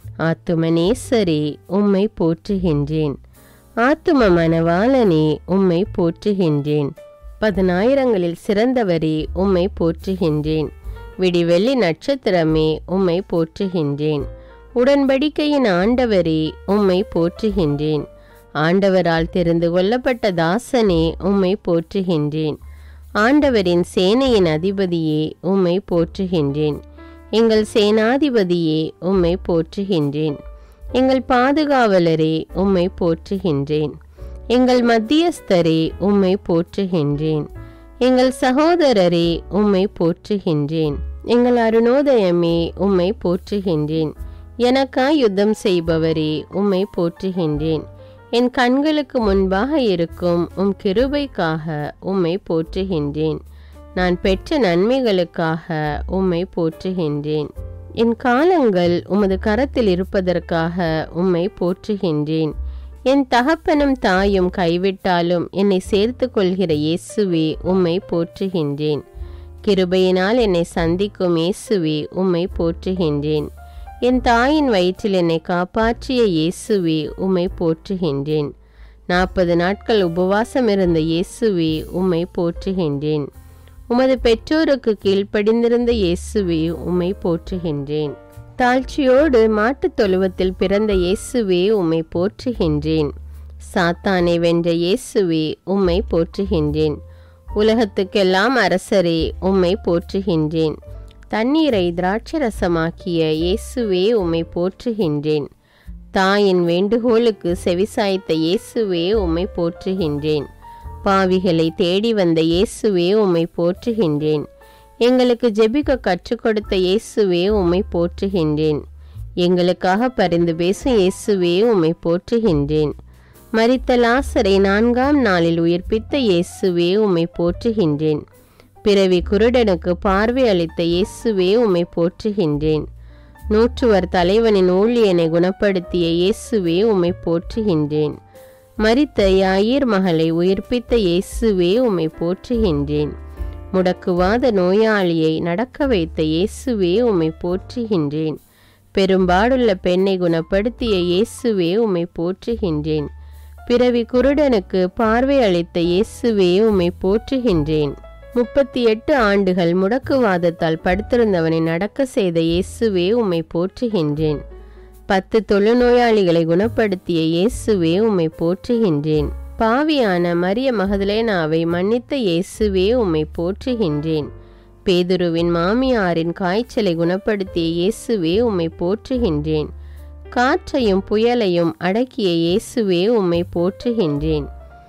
ஆத்துமநேசரே உம்மை போற்றுகின்றேன் ஆத்தும மனவாளனே உம்மை போற்றுகின்றேன் பதினாயிரங்களில் சிறந்தவரே உம்மை போற்றுகின்றேன் விடிவெள்ளி நட்சத்திரமே உம்மை போற்றுகின்றேன் உடன்படிக்கையின் ஆண்டவரே உம்மை போற்றுகின்றேன் ஆண்டவரால் தெரிந்து கொள்ளப்பட்ட தாசனே உம்மை போற்றுகின்றேன் ஆண்டவரின் சேனையின் அதிபதியே உம்மை போற்றுகின்றேன் எங்கள் சேனாதிபதியே உம்மை போற்றுகின்றேன் எங்கள் பாதுகாவலரே உம்மை போற்றுகின்றேன் எங்கள் மத்தியஸ்தரே உம்மை போற்றுகின்றேன் எங்கள் சகோதரரே உம்மை போற்றுகின்றேன் எங்கள் அருணோதயமே உம்மை போற்றுகின்றேன் எனக்காய் யுத்தம் செய்பவரே உம்மை போற்றுகின்றேன் என் கண்களுக்கு முன்பாக இருக்கும் உம் கிருபைக்காக உம்மை போற்றுகின்றேன் நான் பெற்ற நன்மைகளுக்காக உம்மை போற்றுகின்றேன் என் காலங்கள் உமது கரத்தில் இருப்பதற்காக உம்மை போற்றுகின்றேன் என் தகப்பனும் தாயும் கைவிட்டாலும் என்னை சேர்த்து கொள்கிற இயேசுவே உம்மை போற்றுகின்றேன் கிருபையினால் என்னை சந்திக்கும் இயேசுவே உம்மை போற்றுகின்றேன் என் தாயின் வயிற்றில் என்னை காப்பாற்றிய இயேசுவே உம்மை போற்றுகின்றேன் நாற்பது நாட்கள் உபவாசம் இருந்த இயேசுவே உம்மை போற்றுகின்றேன் உமது பெற்றோருக்கு கீழ்ப்படிந்திருந்த இயேசுவே உம்மை போற்றுகின்றேன் தாழ்ச்சியோடு மாட்டுத் தொழுவத்தில் பிறந்த இயேசுவே உம்மை போற்றுகின்றேன் சாத்தானை வென்ற இயேசுவே உம்மை போற்றுகின்றேன் உலகத்துக்கெல்லாம் அரசரே உம்மை போற்றுகின்றேன் தண்ணீரை திராட்சரசமாக்கிய இயேசுவே உம்மை போற்றுகின்றேன் தாயின் வேண்டுகோளுக்கு செவிசாய்த்த இயேசுவே உம்மை போற்றுகின்றேன் பாவிகளை தேடி வந்த இயேசுவே உம்மை போற்றுகின்றேன் எங்களுக்கு ஜெபிக்க கற்றுக் கொடுத்த இயேசுவே உம்மை போற்றுகின்றேன் எங்களுக்காக பரிந்து பேசும் இயேசுவே உம்மை போற்றுகின்றேன் மரித்த லாசரை நான்காம் நாளில் உயிர்ப்பித்த இயேசுவே உம்மை போற்றுகின்றேன் பிறவி குருடனுக்கு பார்வை அளித்த இயேசுவே உம்மை போற்றுகின்றேன் நூற்றுவர் தலைவனின் ஊழியனை குணப்படுத்திய இயேசுவே உம்மை போற்றுகின்றேன் மரித்த யாயிர் மகளை உயிர்ப்பித்த இயேசுவே உம்மை போற்றுகின்றேன் முடக்குவாத நோயாளியை நடக்க வைத்த இயேசுவே உம்மை போற்றுகின்றேன் பெரும்பாடுள்ள பெண்ணை குணப்படுத்திய இயேசுவே உம்மை போற்றுகின்றேன் பிறவி குருடனுக்கு பார்வை அளித்த இயேசுவே உம்மை போற்றுகின்றேன் முப்பத்தி எட்டு ஆண்டுகள் முடக்குவாதத்தால் படுத்திருந்தவனை நடக்க செய்த இயேசுவே உம்மை போற்றுகின்றேன் பத்து தொழுநோயாளிகளை குணப்படுத்திய இயேசுவே உம்மை போற்றுகின்றேன் பாவியான மரிய மகதலேனாவை மன்னித்த இயேசுவே உம்மை போற்றுகின்றேன் பேதுருவின் மாமியாரின் காய்ச்சலை குணப்படுத்திய இயேசுவே உம்மை போற்றுகின்றேன் காற்றையும் புயலையும் அடக்கிய இயேசுவே உம்மை போற்றுகின்றேன்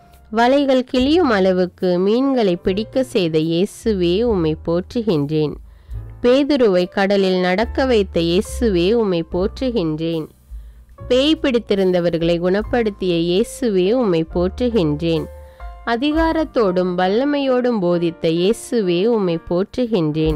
வலைகள் கிளியும் அளவுக்கு மீன்களை பிடிக்க செய்த இயேசுவே உம்மை போற்றுகின்றேன் பேதுருவை கடலில் நடக்க வைத்த இயேசுவே உம்மை போற்றுகின்றேன் பேய் பிடித்திருந்தவர்களை குணப்படுத்திய இயேசுவே உம்மை போற்றுகின்றேன் அதிகாரத்தோடும் வல்லமையோடும் போதித்த இயேசுவே உம்மை போற்றுகின்றேன்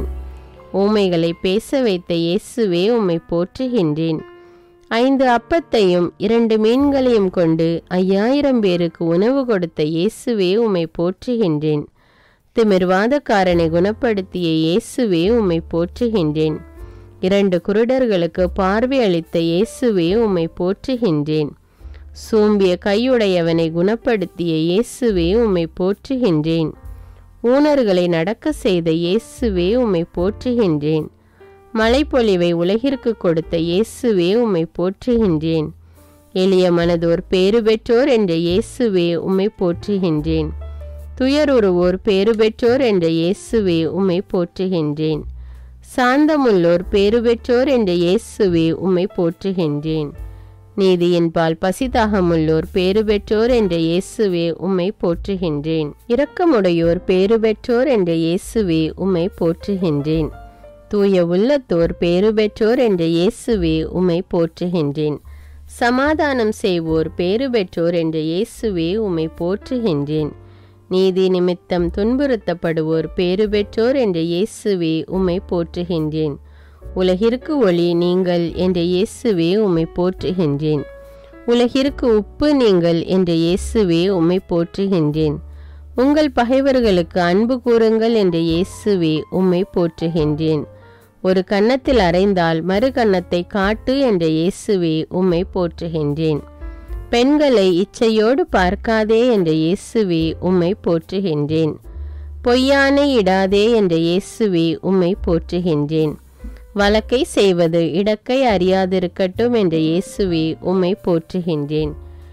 ஊமைகளை பேச வைத்த இயேசுவே உம்மை போற்றுகின்றேன் ஐந்து அப்பத்தையும் இரண்டு மீன்களையும் கொண்டு ஐயாயிரம் பேருக்கு உணவு கொடுத்த இயேசுவே உம்மை போற்றுகின்றேன் திமிர்வாதக்காரனை குணப்படுத்திய இயேசுவே உம்மை போற்றுகின்றேன் இரண்டு குருடர்களுக்கு பார்வை அளித்த இயேசுவே உம்மை போற்றுகின்றேன் சோம்பிய கையுடையவனை குணப்படுத்திய இயேசுவே உம்மை போற்றுகின்றேன் ஊனர்களை நடக்க செய்த இயேசுவே உம்மை போற்றுகின்றேன் மழைப்பொழிவை உலகிற்கு கொடுத்த இயேசுவே உம்மை போற்றுகின்றேன் எளிய மனதோர் பேறு பெற்றோர் என்ற இயேசுவே உம்மை போற்றுகின்றேன் துயருருவோர் பேறு பெற்றோர் என்ற இயேசுவே உம்மை போற்றுகின்றேன் சாந்தமுள்ளோர் பேறு பெற்றோர் என்ற இயேசுவே உம்மை போற்றுகின்றேன் நீதியின் பால் பசிதாகமுள்ளோர் பேறு பெற்றோர் என்ற இயேசுவே உம்மை போற்றுகின்றேன் இரக்கமுடையோர் பேறு பெற்றோர் என்ற இயேசுவே உம்மை போற்றுகின்றேன் தூய உள்ளத்தோர் பேறு பெற்றோர் என்ற இயேசுவே உம்மை போற்றுகின்றேன் சமாதானம் செய்வோர் பேறு பெற்றோர் என்ற இயேசுவே உம்மை போற்றுகின்றேன் நீதி நிமித்தம் துன்புறுத்தப்படுவோர் பேறு பெற்றோர் என்ற இயேசுவே உம்மை போற்றுகின்றேன் உலகிற்கு ஒளி நீங்கள் என்ற இயேசுவே உம்மை போற்றுகின்றேன் உலகிற்கு உப்பு நீங்கள் என்ற இயேசுவே உம்மை போற்றுகின்றேன் உங்கள் பகைவர்களுக்கு அன்பு கூறுங்கள் என்ற இயேசுவே உம்மை போற்றுகின்றேன் ஒரு கன்னத்தில் அறைந்தால் மறு கன்னத்தை காட்டு என்ற இயேசுவே உம்மை போற்றுகின்றேன் பெண்களை இச்சையோடு பார்க்காதே என்ற இயேசுவே உம்மை போற்றுகின்றேன் பொய்யானை இடாதே என்ற இயேசுவே உம்மை போற்றுகின்றேன் வழக்கை செய்வது இடக்கை அறியாதிருக்கட்டும் என்ற இயேசுவே உம்மை போற்றுகின்றேன்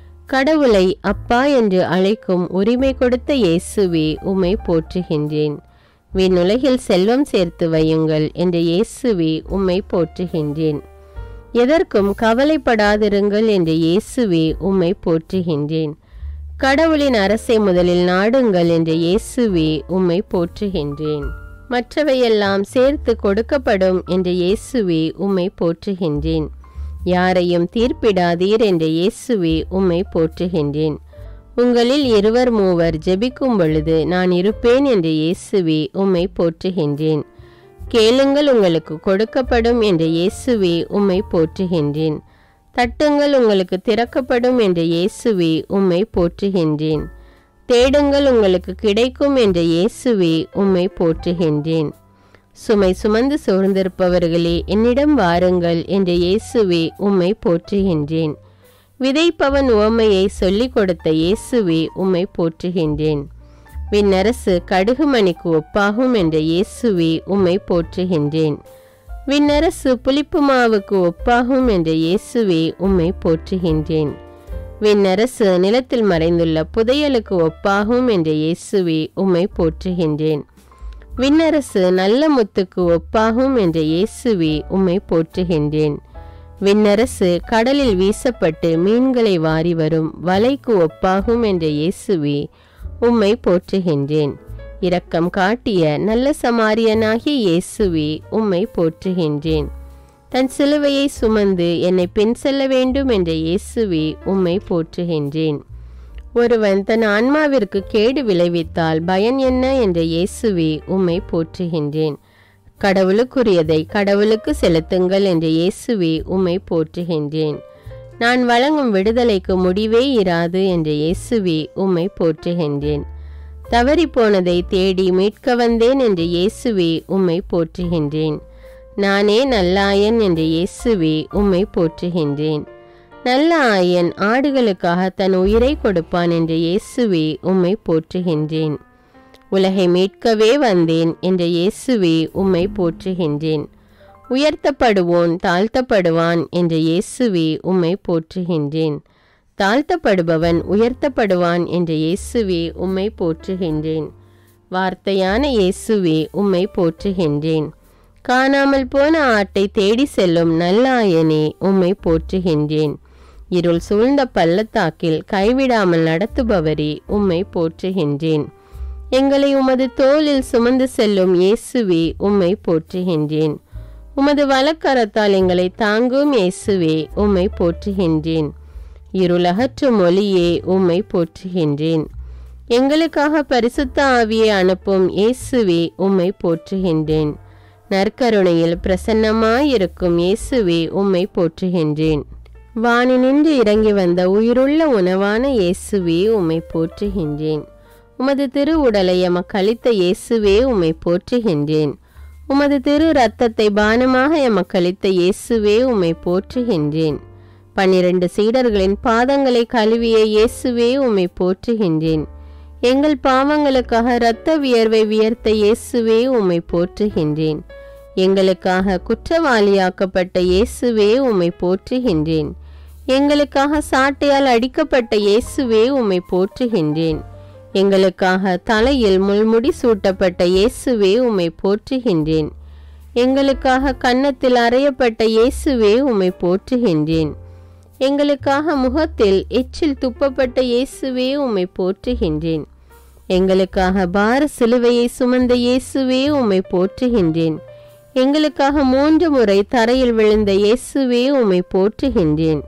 கடவுளை அப்பா என்று அழைக்கும் உரிமை கொடுத்த இயேசுவே உம்மை போற்றுகின்றேன் விண்ணுலகில் செல்வம் சேர்த்து வையுங்கள் என்ற இயேசுவே உம்மை போற்றுகின்றேன் எதற்கும் கவலைப்படாதிருங்கள் என்ற இயேசுவே உம்மை போற்றுகின்றேன் கடவுளின் அரசை முதலில் நாடுங்கள் என்ற இயேசுவே உம்மை போற்றுகின்றேன் மற்றவையெல்லாம் சேர்த்து கொடுக்கப்படும் என்ற இயேசுவே உம்மை போற்றுகின்றேன் யாரையும் தீர்ப்பிடாதீர் என்ற இயேசுவே உம்மை போற்றுகின்றேன் உங்களில் இருவர் மூவர் ஜெபிக்கும் பொழுது நான் இருப்பேன் என்ற இயேசுவே உம்மை போற்றுகின்றேன் கேளுங்கள் உங்களுக்கு கொடுக்கப்படும் என்ற இயேசுவே உம்மை போற்றுகின்றேன் தட்டுங்கள் உங்களுக்கு திறக்கப்படும் என்ற இயேசுவே உம்மை போற்றுகின்றேன் தேடுங்கள் உங்களுக்கு கிடைக்கும் என்ற இயேசுவே உம்மை போற்றுகின்றேன் சுமை சுமந்து சோர்ந்திருப்பவர்களே என்னிடம் வாருங்கள் என்ற இயேசுவே உம்மை போற்றுகின்றேன் விதைப்பவன் உவமையை சொல்லிக் கொடுத்த இயேசுவே உம்மை போற்றுகின்றேன் விண்ணரசு கடுகு மணிக்கு ஒப்பாகும் என்ற இயேசுவே உம்மை போற்றுகின்றேன் விண்ணரசு புளிப்பு மாவுக்கு ஒப்பாகும் என்ற இயேசுவே உம்மை போற்றுகின்றேன் விண்ணரசு நிலத்தில் மறைந்துள்ள புதையலுக்கு ஒப்பாகும் என்ற இயேசுவே உம்மை போற்றுகின்றேன் விண்ணரசு நல்ல முத்துக்கு ஒப்பாகும் என்ற இயேசுவே உம்மை போற்றுகின்றேன் விண்ணரசு கடலில் வீசப்பட்டு மீன்களை வாரி வரும் வலைக்கு ஒப்பாகும் என்ற இயேசுவே உம்மை போற்றுகின்றேன் இரக்கம் காட்டிய நல்ல சமாரியனாகிய இயேசுவே உம்மை போற்றுகின்றேன் தன் சிலுவையை சுமந்து என்னை பின் செல்ல வேண்டும் என்ற இயேசுவே உம்மை போற்றுகின்றேன் ஒருவன் தன் ஆன்மாவிற்கு கேடு விளைவித்தால் பயன் என்ன என்ற இயேசுவே உம்மை போற்றுகின்றேன் கடவுளுக்குரியதை கடவுளுக்கு செலுத்துங்கள் என்ற இயேசுவே உம்மை போற்றுகின்றேன் நான் வழங்கும் விடுதலைக்கு முடிவே இராது என்ற இயேசுவே உம்மை போற்றுகின்றேன் தவறி போனதை தேடி மீட்க வந்தேன் என்ற இயேசுவே உம்மை போற்றுகின்றேன் நானே நல்லாயன் என்ற இயேசுவே உம்மை போற்றுகின்றேன் நல்ல ஆயன் ஆடுகளுக்காக தன் உயிரை கொடுப்பான் என்ற இயேசுவே உம்மை போற்றுகின்றேன் உலகை மீட்கவே வந்தேன் என்ற இயேசுவே உம்மை போற்றுகின்றேன் உயர்த்தப்படுவோன் தாழ்த்தப்படுவான் என்ற இயேசுவே உம்மை போற்றுகின்றேன் தாழ்த்தப்படுபவன் உயர்த்தப்படுவான் என்ற இயேசுவே உம்மை போற்றுகின்றேன் வார்த்தையான இயேசுவே உம்மை போற்றுகின்றேன் காணாமல் போன ஆட்டை தேடி செல்லும் நல்லாயனே உம்மை போற்றுகின்றேன் இருள் சூழ்ந்த பள்ளத்தாக்கில் கைவிடாமல் நடத்துபவரே உம்மை போற்றுகின்றேன் எங்களை உமது தோளில் சுமந்து செல்லும் இயேசுவே உம்மை போற்றுகின்றேன் உமது வலக்கரத்தால் எங்களை தாங்கும் இயேசுவே உம்மை போற்றுகின்றேன் இருளகற்றும் ஒளியே உம்மை போற்றுகின்றேன் எங்களுக்காக பரிசுத்த ஆவியை அனுப்பும் இயேசுவே உம்மை போற்றுகின்றேன் நற்கருணையில் பிரசன்னமாயிருக்கும் இயேசுவே உம்மை போற்றுகின்றேன் வானினின்று இறங்கி வந்த உயிருள்ள உணவான இயேசுவே உம்மை போற்றுகின்றேன் உமது திரு உடலை எமக்களித்த இயேசுவே உம்மை போற்றுகின்றேன் உமது திரு ரத்தத்தை பானமாக எமக்களித்த இயேசுவே உம்மை போற்றுகின்றேன் பன்னிரண்டு சீடர்களின் பாதங்களை கழுவிய இயேசுவே உம்மை போற்றுகின்றேன் எங்கள் பாவங்களுக்காக இரத்த வியர்வை வியர்த்த இயேசுவே உம்மை போற்றுகின்றேன் எங்களுக்காக குற்றவாளியாக்கப்பட்ட இயேசுவே உம்மை போற்றுகின்றேன் எங்களுக்காக சாட்டையால் அடிக்கப்பட்ட இயேசுவே உம்மை போற்றுகின்றேன் எங்களுக்காக தலையில் முள்முடி சூட்டப்பட்ட இயேசுவே உம்மை போற்றுகின்றேன் எங்களுக்காக கன்னத்தில் அறையப்பட்ட இயேசுவே உம்மை போற்றுகின்றேன் எங்களுக்காக முகத்தில் எச்சில் துப்பப்பட்ட இயேசுவே உம்மை போற்றுகின்றேன் எங்களுக்காக பார சிலுவையை சுமந்த இயேசுவே உம்மை போற்றுகின்றேன் எங்களுக்காக மூன்று முறை தரையில் விழுந்த இயேசுவே உம்மை போற்றுகின்றேன்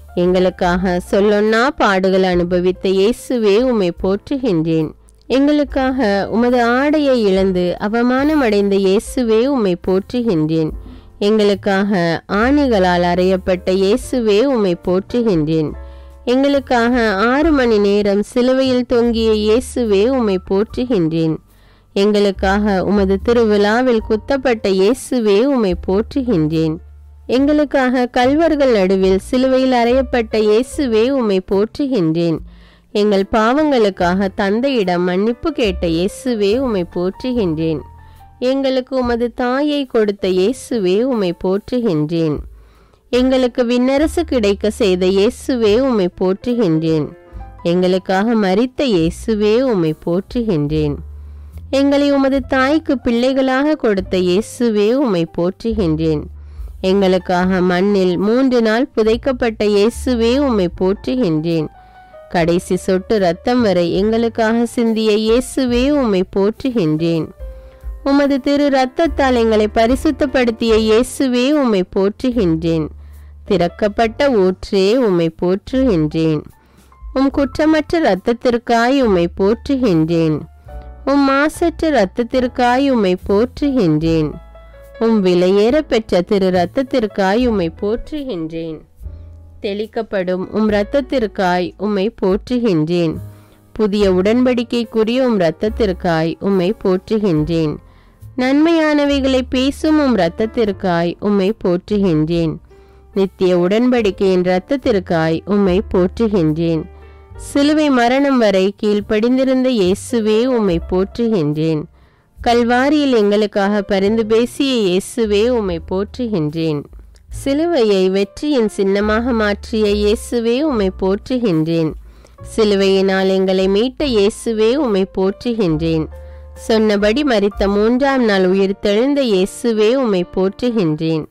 எங்களுக்காக சொல்லொன்னா பாடுகள் அனுபவித்த இயேசுவே உம்மை போற்றுகின்றேன் எங்களுக்காக உமது ஆடையை இழந்து அவமானமடைந்த இயேசுவே உம்மை போற்றுகின்றேன் எங்களுக்காக ஆணிகளால் அறையப்பட்ட இயேசுவே உம்மை போற்றுகின்றேன் எங்களுக்காக ஆறு மணி நேரம் சிலுவையில் தொங்கிய இயேசுவே உம்மை போற்றுகின்றேன் எங்களுக்காக உமது திருவிழாவில் குத்தப்பட்ட இயேசுவே உம்மை போற்றுகின்றேன் எங்களுக்காக கல்வர்கள் நடுவில் சிலுவையில் அறையப்பட்ட இயேசுவே உம்மை போற்றுகின்றேன் எங்கள் பாவங்களுக்காக தந்தையிடம் மன்னிப்பு கேட்ட இயேசுவே உம்மை போற்றுகின்றேன் எங்களுக்கு உமது தாயை கொடுத்த இயேசுவே உம்மை போற்றுகின்றேன் எங்களுக்கு விண்ணரசு கிடைக்க செய்த இயேசுவே உம்மை போற்றுகின்றேன் எங்களுக்காக மரித்த இயேசுவே உம்மை போற்றுகின்றேன் எங்களை உமது தாய்க்கு பிள்ளைகளாக கொடுத்த இயேசுவே உம்மை போற்றுகின்றேன் எங்களுக்காக மண்ணில் மூன்று நாள் புதைக்கப்பட்ட இயேசுவே உம்மை போற்றுகின்றேன் கடைசி சொட்டு ரத்தம் வரை எங்களுக்காக சிந்திய இயேசுவே உம்மை போற்றுகின்றேன் உமது திரு ரத்தத்தால் எங்களை பரிசுத்தப்படுத்திய இயேசுவே உம்மை போற்றுகின்றேன் திறக்கப்பட்ட ஊற்றே உம்மை போற்றுகின்றேன் உம் குற்றமற்ற இரத்தத்திற்காய் உம்மை போற்றுகின்றேன் உம் மாசற்ற இரத்தத்திற்காய் உம்மை போற்றுகின்றேன் உம் விலையேற பெற்ற திரு இரத்தத்திற்காய் உம்மை போற்றுகின்றேன் தெளிக்கப்படும் உம் இரத்தத்திற்காய் உம்மை போற்றுகின்றேன் புதிய உடன்படிக்கைக்குரிய உம் இரத்தத்திற்காய் உம்மை போற்றுகின்றேன் நன்மையானவைகளை பேசும் உம் இரத்தத்திற்காய் உம்மை போற்றுகின்றேன் நித்திய உடன்படிக்கையின் இரத்தத்திற்காய் உம்மை போற்றுகின்றேன் சிலுவை மரணம் வரை கீழ்ப்படிந்திருந்த இயேசுவே உம்மை போற்றுகின்றேன் கல்வாரியில் எங்களுக்காக பரிந்து பேசிய இயேசுவே உம்மை போற்றுகின்றேன் சிலுவையை வெற்றியின் சின்னமாக மாற்றிய இயேசுவே உம்மை போற்றுகின்றேன் சிலுவையினால் எங்களை மீட்ட இயேசுவே உம்மை போற்றுகின்றேன் சொன்னபடி மரித்த மூன்றாம் நாள் உயிர்த்தெழுந்த இயேசுவே உம்மை போற்றுகின்றேன்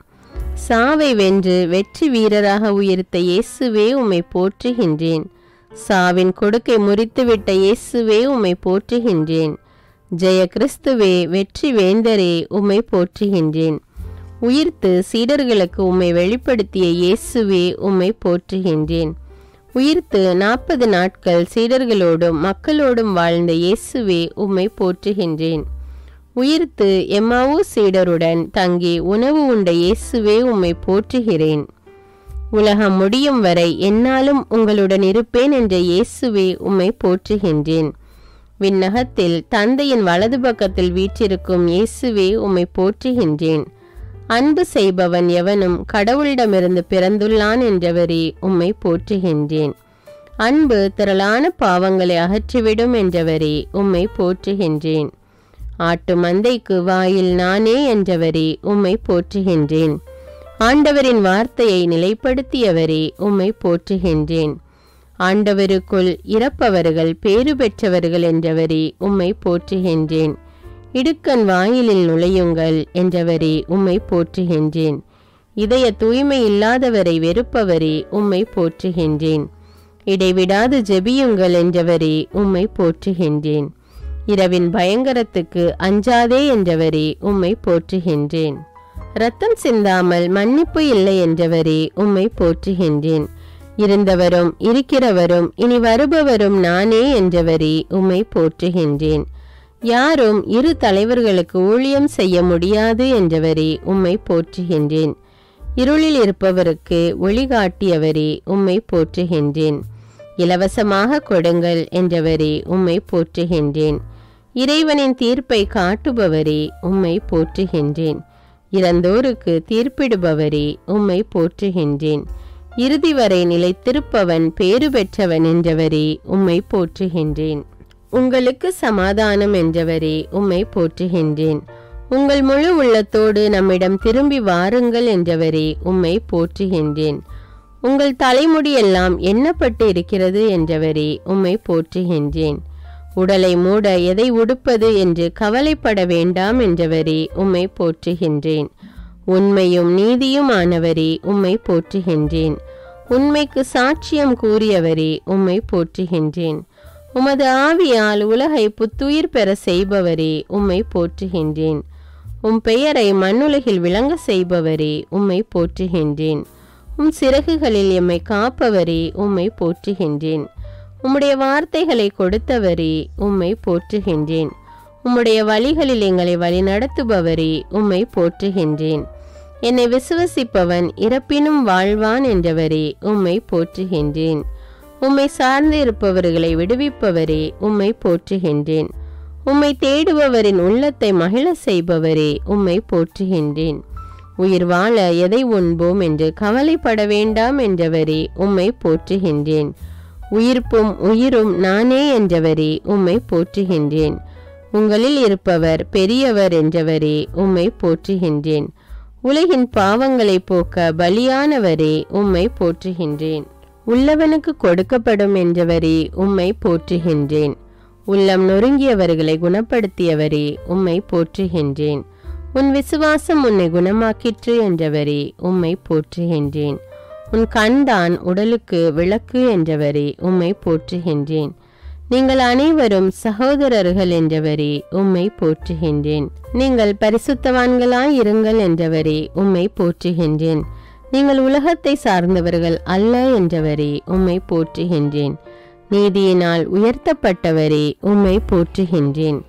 சாவை வென்று வெற்றி வீரராக உயிர்த்த இயேசுவே உம்மை போற்றுகின்றேன் சாவின் கொடுக்கை முறித்துவிட்ட இயேசுவே உம்மை போற்றுகின்றேன் ஜெய கிறிஸ்துவே வெற்றி வேந்தரே உம்மை போற்றுகின்றேன் உயிர்த்து சீடர்களுக்கு உம்மை வெளிப்படுத்திய இயேசுவே உம்மை போற்றுகின்றேன் உயிர்த்து நாற்பது நாட்கள் சீடர்களோடும் மக்களோடும் வாழ்ந்த இயேசுவே உம்மை போற்றுகின்றேன் உயிர்த்து எம்மாவூ சீடருடன் தங்கி உணவு உண்ட இயேசுவே உம்மை போற்றுகிறேன் உலகம் முடியும் வரை என்னாலும் உங்களுடன் இருப்பேன் என்ற இயேசுவே உம்மை போற்றுகின்றேன் விண்ணகத்தில் தந்தையின் வலது பக்கத்தில் வீற்றிருக்கும் இயேசுவே உம்மை போற்றுகின்றேன் அன்பு செய்பவன் எவனும் கடவுளிடமிருந்து பிறந்துள்ளான் என்றவரே உம்மை போற்றுகின்றேன் அன்பு திரளான பாவங்களை அகற்றிவிடும் என்றவரே உம்மை போற்றுகின்றேன் ஆட்டு மந்தைக்கு வாயில் நானே என்றவரே உம்மை போற்றுகின்றேன் ஆண்டவரின் வார்த்தையை நிலைப்படுத்தியவரே உம்மை போற்றுகின்றேன் ஆண்டவருக்குள் இறப்பவர்கள் பேறு பெற்றவர்கள் என்றவரே உம்மை போற்றுகின்றேன் இடுக்கண் வாயிலில் நுழையுங்கள் என்றவரே உம்மை போற்றுகின்றேன் இதய தூய்மை இல்லாதவரை வெறுப்பவரே உம்மை போற்றுகின்றேன் இடைவிடாது ஜெபியுங்கள் என்றவரே உம்மை போற்றுகின்றேன் இரவின் பயங்கரத்துக்கு அஞ்சாதே என்றவரே உம்மை போற்றுகின்றேன் ரத்தம் சிந்தாமல் மன்னிப்பு இல்லை என்றவரே உம்மை போற்றுகின்றேன் இருந்தவரும் இருக்கிறவரும் இனி வருபவரும் நானே என்றவரே உம்மை போற்றுகின்றேன் யாரும் இரு தலைவர்களுக்கு ஊழியம் செய்ய முடியாது என்றவரே உம்மை போற்றுகின்றேன் இருளில் இருப்பவருக்கு ஒளிகாட்டியவரே உம்மை போற்றுகின்றேன் இலவசமாக கொடுங்கள் என்றவரே உம்மை போற்றுகின்றேன் இறைவனின் தீர்ப்பை காட்டுபவரே உம்மை போற்றுகின்றேன் இறந்தோருக்கு தீர்ப்பிடுபவரே உம்மை போற்றுகின்றேன் இறுதி வரை நிலைத்திருப்பவன் பேறு பெற்றவன் என்றவரே உம்மை போற்றுகின்றேன் உங்களுக்கு சமாதானம் என்றவரே உம்மை போற்றுகின்றேன் உங்கள் முழு உள்ளத்தோடு நம்மிடம் திரும்பி வாருங்கள் என்றவரே உம்மை போற்றுகின்றேன் உங்கள் தலைமுடியெல்லாம் எண்ணப்பட்டு இருக்கிறது என்றவரே உம்மை போற்றுகின்றேன் உடலை மூட எதை உடுப்பது என்று கவலைப்பட வேண்டாம் என்றவரே உம்மை போற்றுகின்றேன் உண்மையும் நீதியும் ஆனவரே உம்மை போற்றுகின்றேன் உண்மைக்கு சாட்சியம் கூறியவரே உம்மை போற்றுகின்றேன் உமது ஆவியால் உலகை புத்துயிர் பெற செய்பவரே உம்மை போற்றுகின்றேன் உம் பெயரை மண்ணுலகில் விளங்க செய்பவரே உம்மை போற்றுகின்றேன் உம் சிறகுகளில் எம்மை காப்பவரே உம்மை போற்றுகின்றேன் உம்முடைய வார்த்தைகளை கொடுத்தவரே உம்மை போற்றுகின்றேன் உம்முடைய வழிகளில் எங்களை வழிநடத்துபவரே உம்மை போற்றுகின்றேன் என்னை விசுவசிப்பவன் இறப்பினும் வாழ்வான் என்றவரே உம்மை போற்றுகின்றேன் உம்மை சார்ந்து இருப்பவர்களை விடுவிப்பவரே உம்மை போற்றுகின்றேன் உம்மை தேடுபவரின் உள்ளத்தை மகிழ செய்பவரே உம்மை போற்றுகின்றேன் உயிர் வாழ எதை உண்போம் என்று கவலைப்பட வேண்டாம் என்றவரே உம்மை போற்றுகின்றேன் உயிர்ப்பும் உயிரும் நானே என்றவரே உம்மை போற்றுகின்றேன் உங்களில் இருப்பவர் பெரியவர் என்றவரே உம்மை போற்றுகின்றேன் உலகின் பாவங்களை போக்க பலியானவரே உம்மை போற்றுகின்றேன் உள்ளவனுக்கு கொடுக்கப்படும் என்றவரே உம்மை போற்றுகின்றேன் உள்ளம் நொறுங்கியவர்களை குணப்படுத்தியவரே உம்மை போற்றுகின்றேன் உன் விசுவாசம் உன்னை குணமாக்கிற்று என்றவரே உம்மை போற்றுகின்றேன் உன் கண்தான் உடலுக்கு விளக்கு என்றவரே உம்மை போற்றுகின்றேன் நீங்கள் அனைவரும் சகோதரர்கள் என்றவரே உம்மை போற்றுகின்றேன் நீங்கள் பரிசுத்தவான்களாய் இருங்கள் என்றவரே உம்மை போற்றுகின்றேன் நீங்கள் உலகத்தை சார்ந்தவர்கள் அல்ல என்றவரே உம்மை போற்றுகின்றேன் நீதியினால் உயர்த்தப்பட்டவரே உம்மை போற்றுகின்றேன்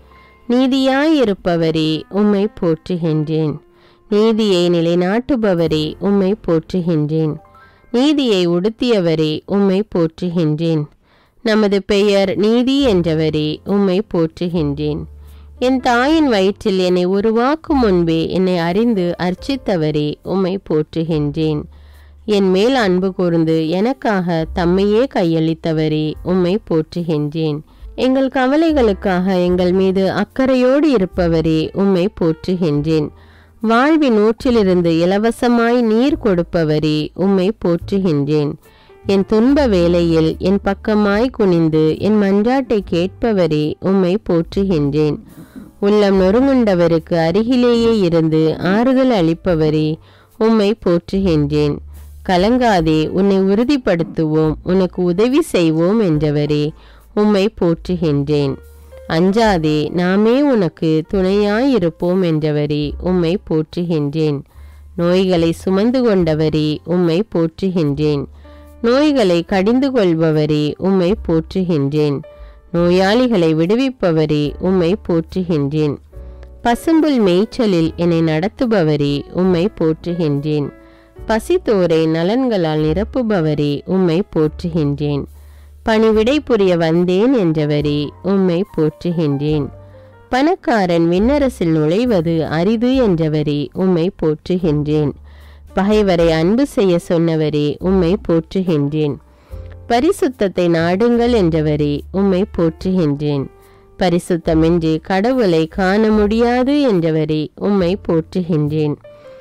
நீதியாயிருப்பவரே உம்மை போற்றுகின்றேன் நீதியை நிலைநாட்டுபவரே உம்மை போற்றுகின்றேன் நீதியை உடுத்தியவரே உம்மை போற்றுகின்றேன் நமது பெயர் நீதி என்றவரே உம்மை போற்றுகின்றேன் என் தாயின் வயிற்றில் என்னை உருவாக்கும் முன்பே என்னை அறிந்து அர்ச்சித்தவரே உம்மை போற்றுகின்றேன் என் மேல் அன்பு கூர்ந்து எனக்காக தம்மையே கையளித்தவரே உம்மை போற்றுகின்றேன் எங்கள் கவலைகளுக்காக எங்கள் மீது அக்கறையோடு இருப்பவரே உம்மை போற்றுகின்றேன் வாழ்வின் ஊற்றிலிருந்து இலவசமாய் நீர் கொடுப்பவரே உம்மை போற்றுகின்றேன் என் துன்ப வேளையில் என் பக்கமாய் குனிந்து என் மன்றாட்டை கேட்பவரே உம்மை போற்றுகின்றேன் உள்ளம் நொறுங்குண்டவருக்கு அருகிலேயே இருந்து ஆறுதல் அளிப்பவரே உம்மை போற்றுகின்றேன் கலங்காதே உன்னை உறுதிப்படுத்துவோம் உனக்கு உதவி செய்வோம் என்றவரே உம்மை போற்றுகின்றேன் அஞ்சாதே நாமே உனக்கு துணையாயிருப்போம் என்றவரே உம்மை போற்றுகின்றேன் நோய்களை சுமந்து கொண்டவரே உம்மை போற்றுகின்றேன் நோய்களை கடிந்து கொள்பவரே உம்மை போற்றுகின்றேன் நோயாளிகளை விடுவிப்பவரே உம்மை போற்றுகின்றேன் பசும்புல் மேய்ச்சலில் என்னை நடத்துபவரே உம்மை போற்றுகின்றேன் பசித்தோரை நலன்களால் நிரப்புபவரே உம்மை போற்றுகின்றேன் பணிவிடை புரிய வந்தேன் என்றவரே உம்மை போற்றுகின்றேன் பணக்காரன் விண்ணரசில் நுழைவது அரிது என்றவரே உம்மை போற்றுகின்றேன் பகைவரை அன்பு செய்ய சொன்னவரே உம்மை போற்றுகின்றேன் பரிசுத்தத்தை நாடுங்கள் என்றவரே உம்மை போற்றுகின்றேன் பரிசுத்தமின்றி கடவுளை காண முடியாது என்றவரே உம்மை போற்றுகின்றேன்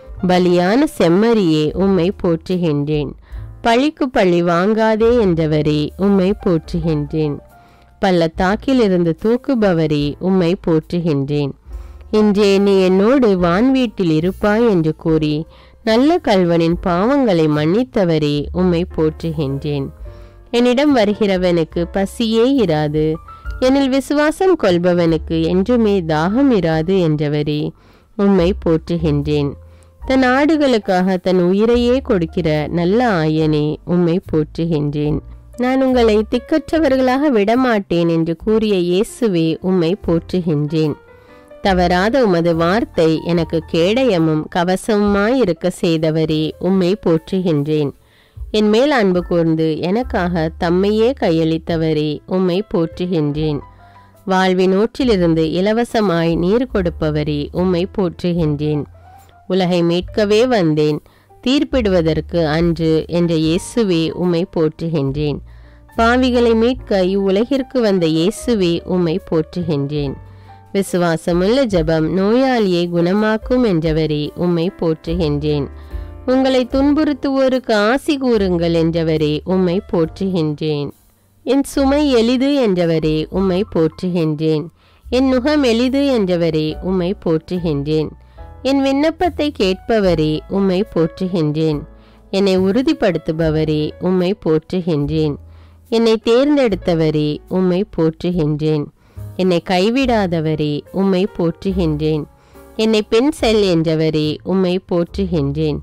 பலியான செம்மறியே உம்மை போற்றுகின்றேன் பழிக்கு பழி வாங்காதே என்றவரே உம்மை போற்றுகின்றேன் பள்ளத்தாக்கிலிருந்து தூக்குபவரே உம்மை போற்றுகின்றேன் இன்றே நீ என்னோடு வான்வீட்டில் இருப்பாய் என்று கூறி நல்ல கல்வனின் பாவங்களை மன்னித்தவரே உம்மை போற்றுகின்றேன் என்னிடம் வருகிறவனுக்கு பசியே இராது என்னில் விசுவாசம் கொள்பவனுக்கு என்றுமே தாகம் இராது என்றவரே உம்மை போற்றுகின்றேன் தன் ஆடுகளுக்காக தன் உயிரையே கொடுக்கிற நல்ல ஆயனே உம்மை போற்றுகின்றேன் நான் உங்களை திக்கற்றவர்களாக விடமாட்டேன் என்று கூறிய இயேசுவே உம்மை போற்றுகின்றேன் தவறாத உமது வார்த்தை எனக்கு கேடயமும் கவசமுமாயிருக்க செய்தவரே உம்மை போற்றுகின்றேன் என் மேல் அன்பு கூர்ந்து எனக்காக தம்மையே கையளித்தவரே உம்மை போற்றுகின்றேன் வாழ்வின் ஊற்றிலிருந்து இலவசமாய் நீர் கொடுப்பவரே உம்மை போற்றுகின்றேன் உலகை மீட்கவே வந்தேன் தீர்ப்பிடுவதற்கு அன்று என்ற இயேசுவே உம்மை போற்றுகின்றேன் பாவிகளை மீட்க இவ்வுலகிற்கு வந்த இயேசுவே உம்மை போற்றுகின்றேன் விசுவாசமுள்ள ஜெபம் நோயாளியை குணமாக்கும் என்றவரே உம்மை போற்றுகின்றேன் உங்களை துன்புறுத்துவோருக்கு ஆசி கூறுங்கள் என்றவரே உம்மை போற்றுகின்றேன் என் சுமை எளிது என்றவரே உம்மை போற்றுகின்றேன் என் நுகம் எளிது என்றவரே உம்மை போற்றுகின்றேன் என் விண்ணப்பத்தை கேட்பவரே உம்மை போற்றுகின்றேன் என்னை உறுதிப்படுத்துபவரே உம்மை போற்றுகின்றேன் என்னை தேர்ந்தெடுத்தவரே உம்மை போற்றுகின்றேன் என்னை கைவிடாதவரே உம்மை போற்றுகின்றேன் என்னை பெண் செல் என்றவரே உம்மை போற்றுகின்றேன்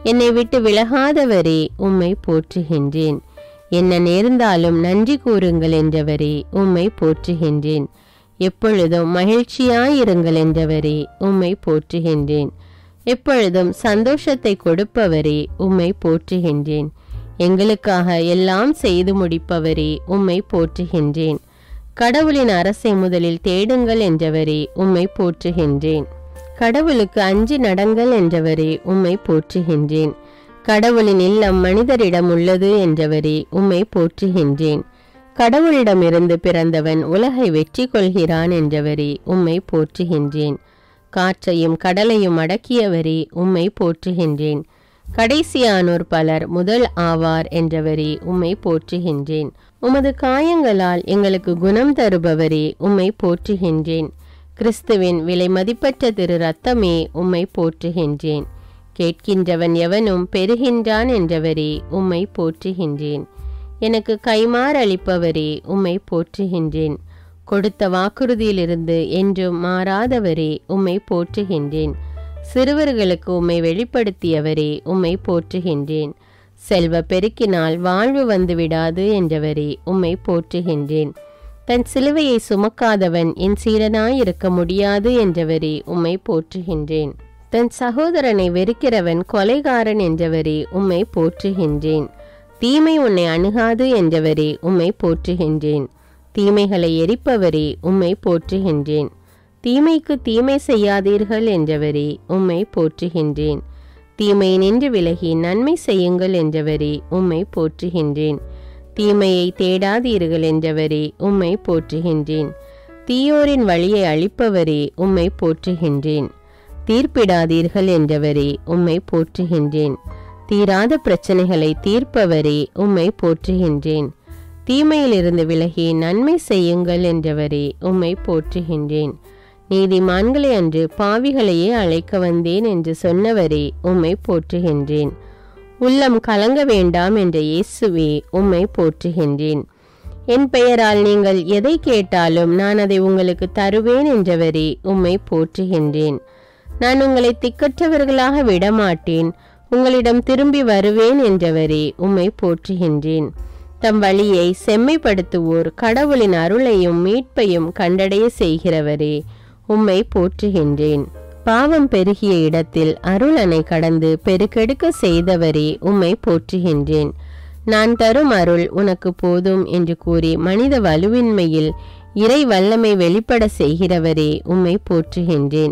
என்னை விட்டு விலகாதவரே உம்மை போற்றுகின்றேன் என்ன நேர்ந்தாலும் நன்றி கூறுங்கள் என்றவரே உம்மை போற்றுகின்றேன் எப்பொழுதும் மகிழ்ச்சியாயிருங்கள் என்றவரே உம்மை போற்றுகின்றேன் எப்பொழுதும் சந்தோஷத்தை கொடுப்பவரே உம்மை போற்றுகின்றேன் எங்களுக்காக எல்லாம் செய்து முடிப்பவரே உம்மை போற்றுகின்றேன் கடவுளின் அரசை முதலில் தேடுங்கள் என்றவரே உம்மை போற்றுகின்றேன் கடவுளுக்கு அஞ்சி நடங்கள் என்றவரே உம்மை போற்றுகின்றேன் கடவுளின் இல்லம் மனிதரிடம் உள்ளது என்றவரே உம்மை போற்றுகின்றேன் கடவுளிடமிருந்து பிறந்தவன் உலகை வெற்றி கொள்கிறான் என்றவரே உம்மை போற்றுகின்றேன் காற்றையும் கடலையும் அடக்கியவரே உம்மை போற்றுகின்றேன் கடைசியானோர் பலர் முதல் ஆவார் என்றவரே உம்மை போற்றுகின்றேன் உமது காயங்களால் எங்களுக்கு குணம் தருபவரே உம்மை போற்றுகின்றேன் கிறிஸ்துவின் விலை மதிப்பற்ற திரு ரத்தமே உம்மை போற்றுகின்றேன் கேட்கின்றவன் எவனும் பெறுகின்றான் என்றவரே உம்மை போற்றுகின்றேன் எனக்கு கைமாறளிப்பவரே உம்மை போற்றுகின்றேன் கொடுத்த வாக்குறுதியிலிருந்து என்றும் மாறாதவரே உம்மை போற்றுகின்றேன் சிறுவர்களுக்கு உம்மை வெளிப்படுத்தியவரே உம்மை போற்றுகின்றேன் செல்வ பெருக்கினால் வாழ்வு வந்துவிடாது என்றவரே உம்மை போற்றுகின்றேன் தன் சிலுவையை சுமக்காதவன் என் சீடனாயிருக்க முடியாது என்றவரே உம்மை போற்றுகின்றேன் தன் சகோதரனை வெறுக்கிறவன் கொலைகாரன் என்றவரே உம்மை போற்றுகின்றேன் தீமை உன்னை அணுகாது என்றவரே உம்மை போற்றுகின்றேன் தீமைகளை எரிப்பவரே உம்மை போற்றுகின்றேன் தீமைக்கு தீமை செய்யாதீர்கள் என்றவரே உம்மை போற்றுகின்றேன் தீமை நின்று விலகி நன்மை செய்யுங்கள் என்றவரே உம்மை போற்றுகின்றேன் தீமையை தேடாதீர்கள் என்றவரே உம்மை போற்றுகின்றேன் தீயோரின் வழியை அழிப்பவரே உம்மை போற்றுகின்றேன் தீர்ப்பிடாதீர்கள் என்றவரே உம்மை போற்றுகின்றேன் தீராத பிரச்சனைகளை தீர்ப்பவரே உம்மை போற்றுகின்றேன் தீமையிலிருந்து விலகி நன்மை செய்யுங்கள் என்றவரே உம்மை போற்றுகின்றேன் நீதிமான்களை அன்று பாவிகளையே அழைக்க வந்தேன் என்று சொன்னவரே உம்மை போற்றுகின்றேன் உள்ளம் கலங்க வேண்டாம் என்ற இயேசுவே உம்மை போற்றுகின்றேன் என் பெயரால் நீங்கள் எதை கேட்டாலும் நான் அதை உங்களுக்கு தருவேன் என்றவரே உம்மை போற்றுகின்றேன் நான் உங்களை திக்கற்றவர்களாக விடமாட்டேன் உங்களிடம் திரும்பி வருவேன் என்றவரே உம்மை போற்றுகின்றேன் தம் வழியை செம்மைப்படுத்துவோர் கடவுளின் அருளையும் மீட்பையும் கண்டடைய செய்கிறவரே உம்மை போற்றுகின்றேன் பாவம் பெருகிய இடத்தில் அருள் அணை கடந்து பெருக்கெடுக்க செய்தவரே உம்மை போற்றுகின்றேன் நான் தரும் அருள் உனக்கு போதும் என்று கூறி மனித வலுவின்மையில் இறை வல்லமை வெளிப்பட செய்கிறவரே உம்மை போற்றுகின்றேன்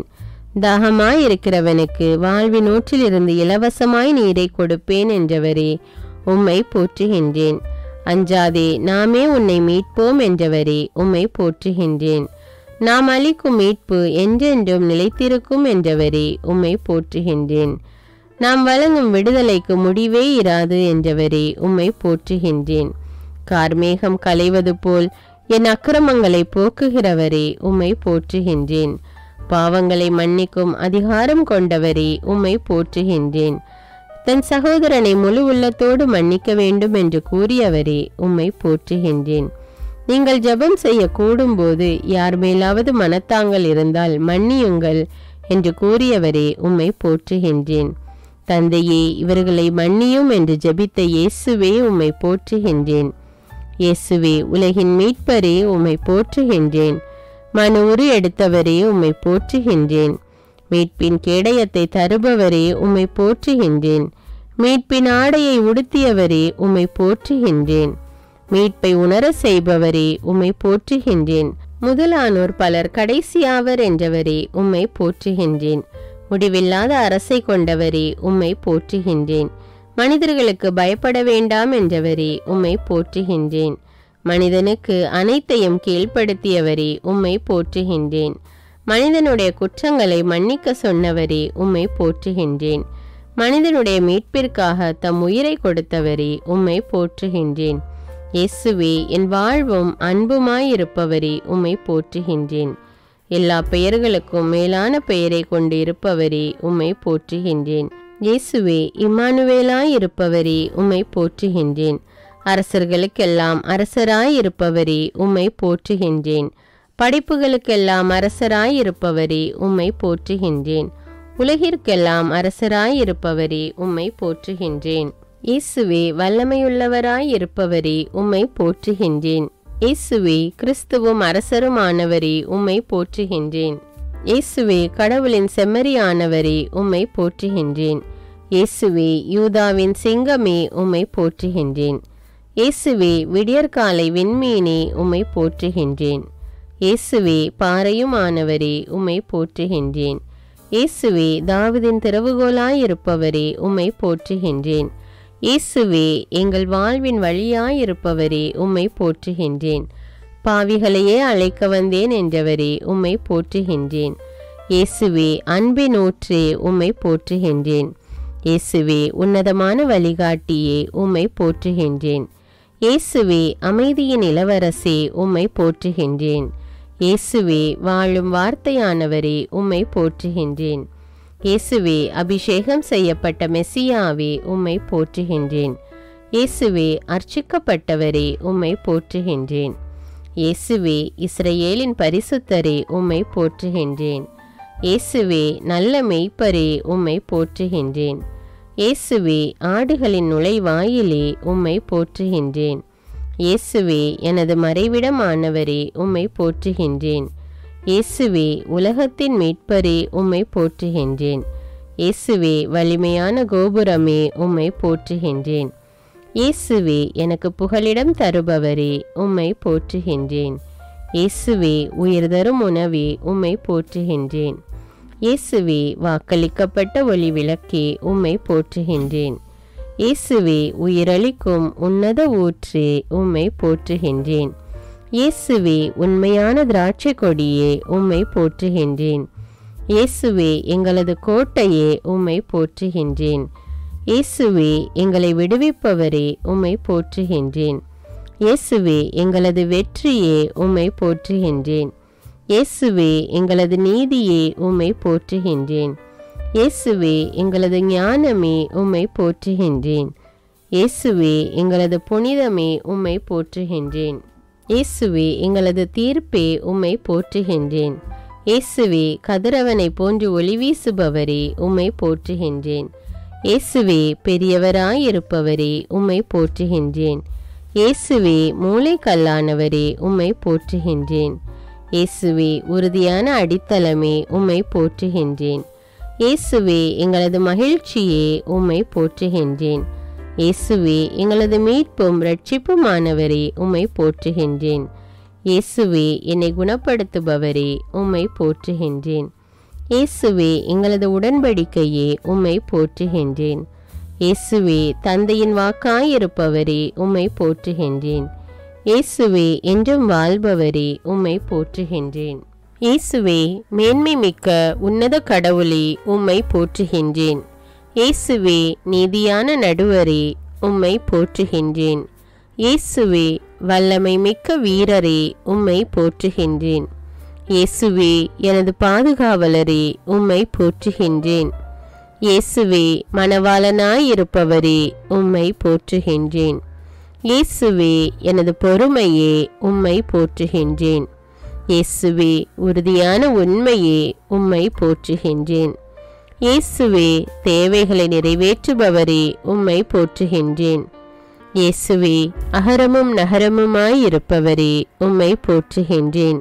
தாகமாயிருக்கிறவனுக்கு வாழ்வின் ஊற்றிலிருந்து இலவசமாய் நீரை கொடுப்பேன் என்றவரே உம்மை போற்றுகின்றேன் அஞ்சாதே நாமே உன்னை மீட்போம் என்றவரே உம்மை போற்றுகின்றேன் நாம் அளிக்கும் மீட்பு என்றென்றும் நிலைத்திருக்கும் என்றவரே உம்மை போற்றுகின்றேன் நாம் வழங்கும் விடுதலைக்கு முடிவே இராது என்றவரே உம்மை போற்றுகின்றேன் கார்மேகம் கலைவது போல் என் அக்கிரமங்களை போக்குகிறவரே உம்மை போற்றுகின்றேன் பாவங்களை மன்னிக்கும் அதிகாரம் கொண்டவரே உம்மை போற்றுகின்றேன் தன் சகோதரனை முழு உள்ளத்தோடு மன்னிக்க வேண்டும் என்று கூறியவரே உம்மை போற்றுகின்றேன் நீங்கள் ஜெபம் செய்ய கூடும்போது யார் மேலாவது மனத்தாங்கள் இருந்தால் மன்னியுங்கள் என்று கூறியவரே உம்மை போற்றுகின்றேன் தந்தையே இவர்களை மன்னியும் என்று ஜெபித்த இயேசுவே உம்மை போற்றுகின்றேன் இயேசுவே உலகின் மீட்பரே உம்மை போற்றுகின்றேன் மனு உரு எடுத்தவரே உம்மை போற்றுகின்றேன் மீட்பின் கேடயத்தை தருபவரே உம்மை போற்றுகின்றேன் மீட்பின் ஆடையை உடுத்தியவரே உம்மை போற்றுகின்றேன் மீட்பை உணர செய்பவரே உம்மை போற்றுகின்றேன் முதலானோர் பலர் கடைசியாவர் என்றவரே உம்மை போற்றுகின்றேன் முடிவில்லாத அரசை கொண்டவரே உம்மை போற்றுகின்றேன் மனிதர்களுக்கு பயப்பட வேண்டாம் என்றவரே உம்மை போற்றுகின்றேன் மனிதனுக்கு அனைத்தையும் கீழ்ப்படுத்தியவரே உம்மை போற்றுகின்றேன் மனிதனுடைய குற்றங்களை மன்னிக்க சொன்னவரே உம்மை போற்றுகின்றேன் மனிதனுடைய மீட்பிற்காக தம் உயிரை கொடுத்தவரே உம்மை போற்றுகின்றேன் இயேசுவே என் வாழ்வும் அன்புமாயிருப்பவரே உம்மை போற்றுகின்றேன் எல்லா பெயர்களுக்கும் மேலான பெயரை கொண்டு இருப்பவரே உம்மை போற்றுகின்றேன் இயேசுவே இம்மானுவேலாயிருப்பவரே உம்மை போற்றுகின்றேன் அரசர்களுக்கெல்லாம் அரசராயிருப்பவரே உம்மை போற்றுகின்றேன் படைப்புகளுக்கெல்லாம் அரசராயிருப்பவரே உம்மை போற்றுகின்றேன் உலகிற்கெல்லாம் அரசராயிருப்பவரே உம்மை போற்றுகின்றேன் இயேசுவே வல்லமையுள்ளவராயிருப்பவரே உம்மை போற்றுகின்றேன் இயேசுவே கிறிஸ்துவும் அரசருமானவரே உம்மை போற்றுகின்றேன் இயேசுவே கடவுளின் செம்மறியானவரே உம்மை போற்றுகின்றேன் இயேசுவே யூதாவின் சிங்கமே உம்மை போற்றுகின்றேன் இயேசுவே விடியற்காலை விண்மீனே உம்மை போற்றுகின்றேன் இயேசுவே பாறையுமானவரே உம்மை போற்றுகின்றேன் இயேசுவே தாவிதின் திறவுகோலாயிருப்பவரே உம்மை போற்றுகின்றேன் இயேசுவே எங்கள் வாழ்வின் வழியாயிருப்பவரே உம்மை போற்றுகின்றேன் பாவிகளையே அழைக்க வந்தேன் என்றவரே உம்மை போற்றுகின்றேன் இயேசுவே அன்பின் ஊற்றே உம்மை போற்றுகின்றேன் இயேசுவே உன்னதமான வழிகாட்டியே உம்மை போற்றுகின்றேன் இயேசுவே அமைதியின் இளவரசே உம்மை போற்றுகின்றேன் இயேசுவே வாழும் வார்த்தையானவரே உம்மை போற்றுகின்றேன் இயேசுவே அபிஷேகம் செய்யப்பட்ட மெசியாவே உம்மை போற்றுகின்றேன் இயேசுவே அர்ச்சிக்கப்பட்டவரே உம்மை போற்றுகின்றேன் இயேசுவே இஸ்ரவேலின் பரிசுத்தரே உம்மை போற்றுகின்றேன் இயேசுவே நல்ல மெய்ப்பரே உம்மை போற்றுகின்றேன் இயேசுவே ஆடுகளின் நுழைவாயிலே உம்மை போற்றுகின்றேன் இயேசுவே எனது மறைவிடமானவரே உம்மை போற்றுகின்றேன் இயேசுவே உலகத்தின் மீட்பரே உம்மை போற்றுகின்றேன் இயேசுவே வலிமையான கோபுரமே உம்மை போற்றுகின்றேன் இயேசுவே எனக்கு புகலிடம் தருபவரே உம்மை போற்றுகின்றேன் இயேசுவே உயிர் தரும் உணவே உம்மை போற்றுகின்றேன் இயேசுவே வாக்களிக்கப்பட்ட ஒளி விளக்கே உம்மை போற்றுகின்றேன் இயேசுவே உயிரளிக்கும் உன்னத ஊற்றே உம்மை போற்றுகின்றேன் இயேசுவே உண்மையான திராட்சை கொடியே உம்மை போற்றுகின்றேன் இயேசுவே எங்களது கோட்டையே உம்மை போற்றுகின்றேன் இயேசுவே எங்களை விடுவிப்பவரே உம்மை போற்றுகின்றேன் இயேசுவே எங்களது வெற்றியே உம்மை போற்றுகின்றேன் இயேசுவே எங்களது நீதியே உம்மை போற்றுகின்றேன் இயேசுவே எங்களது ஞானமே உம்மை போற்றுகின்றேன் இயேசுவே எங்களது புனிதமே உம்மை போற்றுகின்றேன் இயேசுவே எங்களது தீர்ப்பே உம்மை போற்றுகின்றேன் இயேசுவே கதிரவனை போன்று ஒளி வீசுபவரே உம்மை போற்றுகின்றேன் இயேசுவே பெரியவராயிருப்பவரே உம்மை போற்றுகின்றேன் இயேசுவே மூளைக்கல்லானவரே உம்மை போற்றுகின்றேன் இயேசுவே உறுதியான அடித்தளமே உம்மை போற்றுகின்றேன் இயேசுவே எங்களது மகிழ்ச்சியே உம்மை போற்றுகின்றேன் இயேசுவே எங்களது மீட்பும் இரட்சிப்புமானவரே உம்மை போற்றுகின்றேன் இயேசுவே என்னை குணப்படுத்துபவரே உம்மை போற்றுகின்றேன் இயேசுவே எங்களது உடன்படிக்கையே உம்மை போற்றுகின்றேன் இயேசுவே தந்தையின் வாக்காயிருப்பவரே உம்மை போற்றுகின்றேன் இயேசுவே என்றும் வாழ்பவரே உம்மை போற்றுகின்றேன் இயேசுவே மேன்மை மிக்க உன்னத கடவுளே உம்மை போற்றுகின்றேன் இயேசுவே நீதியான நடுவரே உம்மை போற்றுகின்றேன் இயேசுவே வல்லமை மிக்க வீரரே உம்மை போற்றுகின்றேன் இயேசுவே எனது பாதுகாவலரே உம்மை போற்றுகின்றேன் இயேசுவே மணவாளனாயிருப்பவரே உம்மை போற்றுகின்றேன் இயேசுவே எனது பொறுமையே உம்மை போற்றுகின்றேன் இயேசுவே உறுதியான உண்மையே உம்மை போற்றுகின்றேன் இயேசுவே தேவைகளை நிறைவேற்றுபவரே உம்மை போற்றுகின்றேன் இயேசுவே அகரமும் நகரமுமாயிருப்பவரே உம்மை போற்றுகின்றேன்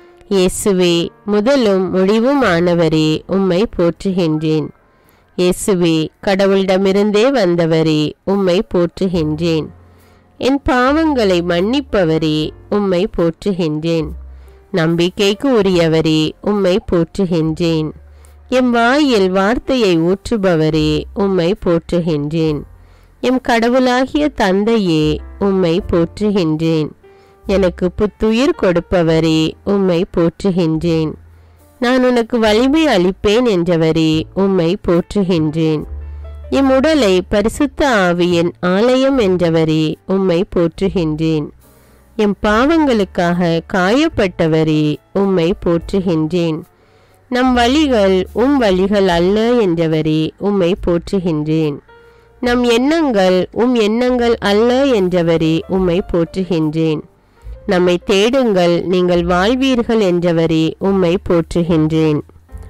இயேசுவே முதலும் முடிவுமானவரே உம்மை போற்றுகின்றேன் இயேசுவே கடவுளிடமிருந்தே வந்தவரே உம்மை போற்றுகின்றேன் என் பாவங்களை மன்னிப்பவரே உம்மை போற்றுகின்றேன் நம்பிக்கைக்கு உரியவரே உம்மை போற்றுகின்றேன் எம் வாயில் வார்த்தையை ஊற்றுபவரே உம்மை போற்றுகின்றேன் எம் கடவுளாகிய தந்தையே உம்மை போற்றுகின்றேன் எனக்கு புத்துயிர் கொடுப்பவரே உம்மை போற்றுகின்றேன் நான் உனக்கு வலிமை அளிப்பேன் என்றவரே உம்மை போற்றுகின்றேன் எம் உடலை பரிசுத்த ஆவியின் ஆலயம் என்றவரே உம்மை போற்றுகின்றேன் எம் பாவங்களுக்காக காயப்பட்டவரே உம்மை போற்றுகின்றேன் நம் வழிகள் உம் வழிகள் அல்ல என்றவரே உம்மை போற்றுகின்றேன் நம் எண்ணங்கள் உம் எண்ணங்கள் அல்ல என்றவரே உம்மை போற்றுகின்றேன் நம்மை தேடுங்கள் நீங்கள் வாழ்வீர்கள் என்றவரே உம்மை போற்றுகின்றேன்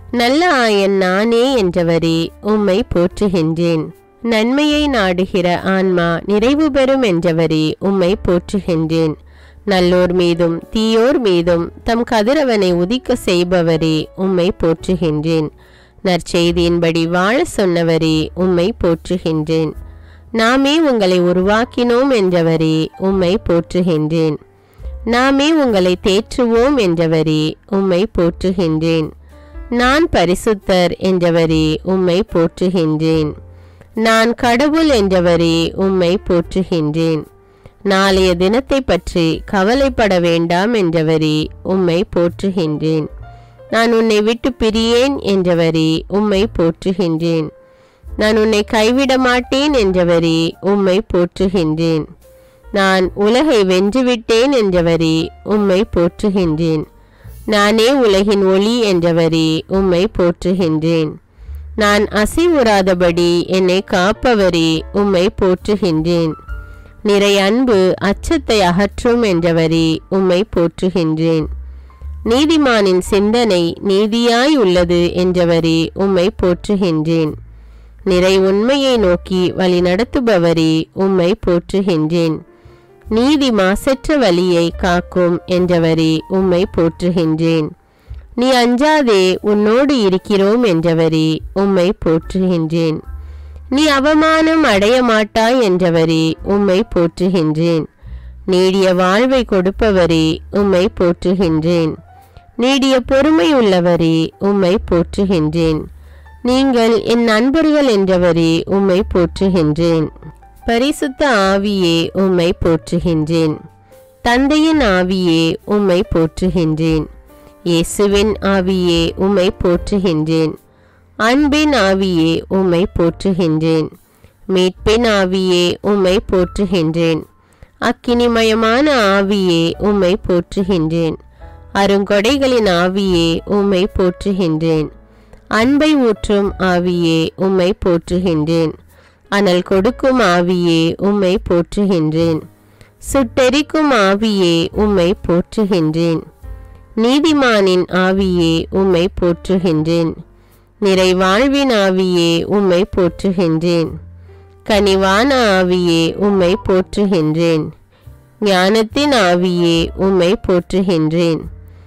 நல்ல ஆயன் நானே என்றவரே உம்மை போற்றுகின்றேன் நன்மையை நாடுகிற ஆன்மா நிறைவு பெறும் என்றவரே உம்மை போற்றுகின்றேன் நல்லோர் மீதும் தீயோர் மீதும் தம் கதிரவனை உதிக்க செய்பவரே உம்மை போற்றுகின்றேன் நற்செய்தியின்படி வாழ சொன்னவரே உம்மை போற்றுகின்றேன் நாமே உங்களை உருவாக்கினோம் என்றவரே உம்மை போற்றுகின்றேன் நாமே உங்களை தேற்றுவோம் என்றவரே உம்மை போற்றுகின்றேன் நான் பரிசுத்தர் என்றவரே உம்மை போற்றுகின்றேன் நான் கடவுள் என்றவரே உம்மை போற்றுகின்றேன் நாளைய தினத்தை பற்றி கவலைப்பட வேண்டாம் என்றவரே உம்மை போற்றுகின்றேன் நான் உன்னை விட்டு பிரியேன் என்றவரே உம்மை போற்றுகின்றேன் நான் உன்னை கைவிட மாட்டேன் என்றவரே உம்மை போற்றுகின்றேன் நான் உலகை வென்றுவிட்டேன் என்றவரே உம்மை போற்றுகின்றேன் நானே உலகின் ஒளி என்றவரே உம்மை போற்றுகின்றேன் நான் அசைவுறாதபடி என்னை காப்பவரே உம்மை போற்றுகின்றேன் நிறை அன்பு அச்சத்தை அகற்றும் என்றவரே உம்மை போற்றுகின்றேன் நீதிமானின் சிந்தனை நீதியாய் உள்ளது என்றவரே உம்மை போற்றுகின்றேன் நிறை உண்மையை நோக்கி வழி நடத்துபவரே உம்மை போற்றுகின்றேன் நீதி மாசற்ற வழியை காக்கும் என்றவரே உம்மை போற்றுகின்றேன் நீ அஞ்சாதே உன்னோடு இருக்கிறோம் என்றவரே உம்மை போற்றுகின்றேன் நீ அவமானம் அடைய மாட்டாய் என்றவரே உம்மை போற்றுகின்றேன் நீடிய வாழ்வை கொடுப்பவரே உம்மை போற்றுகின்றேன் நீடிய பொறுமை உள்ளவரே உம்மை போற்றுகின்றேன் நீங்கள் என் நண்பர்கள் என்றவரே உம்மை போற்றுகின்றேன் பரிசுத்த ஆவியே உம்மை போற்றுகின்றேன் தந்தையின் ஆவியே உம்மை போற்றுகின்றேன் இயேசுவின் ஆவியே உம்மை போற்றுகின்றேன் அன்பின் ஆவியே உம்மை போற்றுகின்றேன் மீட்பின் ஆவியே உம்மை போற்றுகின்றேன் அக்கினிமயமான ஆவியே உம்மை போற்றுகின்றேன் அருங்கொடைகளின் ஆவியே உம்மை போற்றுகின்றேன் அன்பை ஊற்றும் ஆவியே உம்மை போற்றுகின்றேன் அனல் கொடுக்கும் ஆவியே உம்மை போற்றுகின்றேன் சுட்டெரிக்கும் ஆவியே உம்மை போற்றுகின்றேன் நீதிமானின் ஆவியே உம்மை போற்றுகின்றேன் நிறைவாழ்வின் ஆவியே உம்மை போற்றுகின்றேன் கனிவான ஆவியே உம்மை போற்றுகின்றேன் ஞானத்தின் ஆவியே உம்மை போற்றுகின்றேன்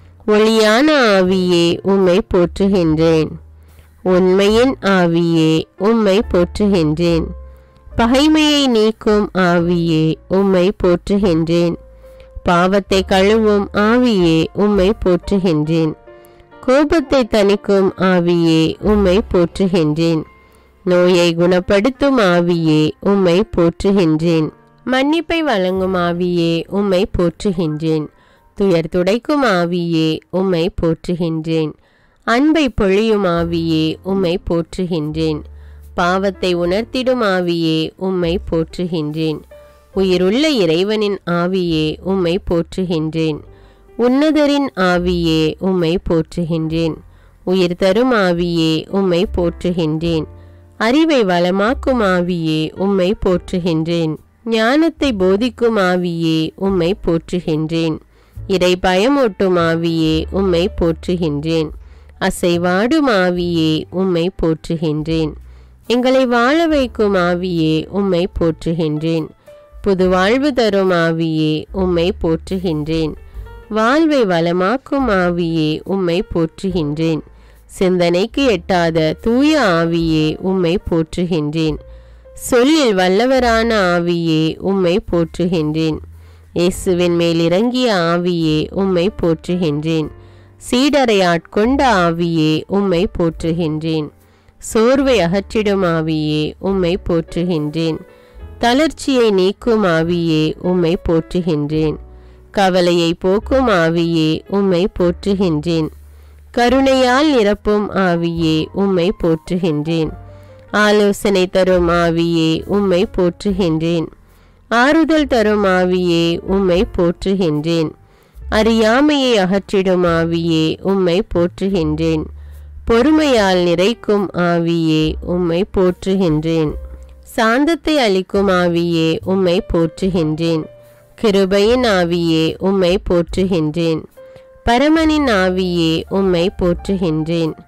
ஒளியான ஆவியே உம்மை போற்றுகின்றேன் உண்மையின் ஆவியே உம்மை போற்றுகின்றேன் பகைமையை நீக்கும் ஆவியே உம்மை போற்றுகின்றேன் பாவத்தை கழுவும் ஆவியே உம்மை போற்றுகின்றேன் கோபத்தை தணிக்கும் ஆவியே உம்மை போற்றுகின்றேன் நோயை குணப்படுத்தும் ஆவியே உம்மை போற்றுகின்றேன் மன்னிப்பை வழங்கும் ஆவியே உம்மை போற்றுகின்றேன் துயர் துடைக்கும் ஆவியே உம்மை போற்றுகின்றேன் அன்பை பொழியும் ஆவியே உம்மை போற்றுகின்றேன் பாவத்தை உணர்த்திடும் ஆவியே உம்மை போற்றுகின்றேன் உயிருள்ள இறைவனின் ஆவியே உம்மை போற்றுகின்றேன் உன்னதரின் ஆவியே உம்மை போற்றுகின்றேன் உயிர் தரும் ஆவியே உம்மை போற்றுகின்றேன் அறிவை வளமாக்கும் ஆவியே உம்மை போற்றுகின்றேன் ஞானத்தை போதிக்கும் ஆவியே உம்மை போற்றுகின்றேன் இறை பயமூட்டும் ஆவியே உம்மை போற்றுகின்றேன் அசைவாடும் ஆவியே உம்மை போற்றுகின்றேன் எங்களை வாழ வைக்கும் ஆவியே உம்மை போற்றுகின்றேன் புது வாழ்வு தரும் ஆவியே உம்மை போற்றுகின்றேன் வாழ்வை வளமாக்கும் ஆவியே உம்மை போற்றுகின்றேன் சிந்தனைக்கு எட்டாத தூய ஆவியே உம்மை போற்றுகின்றேன் சொல்லில் வல்லவரான ஆவியே உம்மை போற்றுகின்றேன் இயேசுவின் மேல் இறங்கிய ஆவியே உம்மை போற்றுகின்றேன் சீடரை ஆட்கொண்ட ஆவியே உம்மை போற்றுகின்றேன் சோர்வை அகற்றிடும் ஆவியே உம்மை போற்றுகின்றேன் தளர்ச்சியை நீக்கும் ஆவியே உம்மை போற்றுகின்றேன் கவலையை போக்கும் ஆவியே உம்மை போற்றுகின்றேன் கருணையால் நிரப்பும் ஆவியே உம்மை போற்றுகின்றேன் ஆலோசனை தரும் ஆவியே உம்மை போற்றுகின்றேன் ஆறுதல் தரும் ஆவியே உம்மை போற்றுகின்றேன் அறியாமையை அகற்றிடும் ஆவியே உம்மை போற்றுகின்றேன் பொறுமையால் நிறைக்கும் ஆவியே உம்மை போற்றுகின்றேன் சாந்தத்தை அளிக்கும் ஆவியே உம்மை போற்றுகின்றேன் கிருபையின் ஆவியே உம்மை போற்றுகின்றேன் பரமனின் ஆவியே உம்மை போற்றுகின்றேன்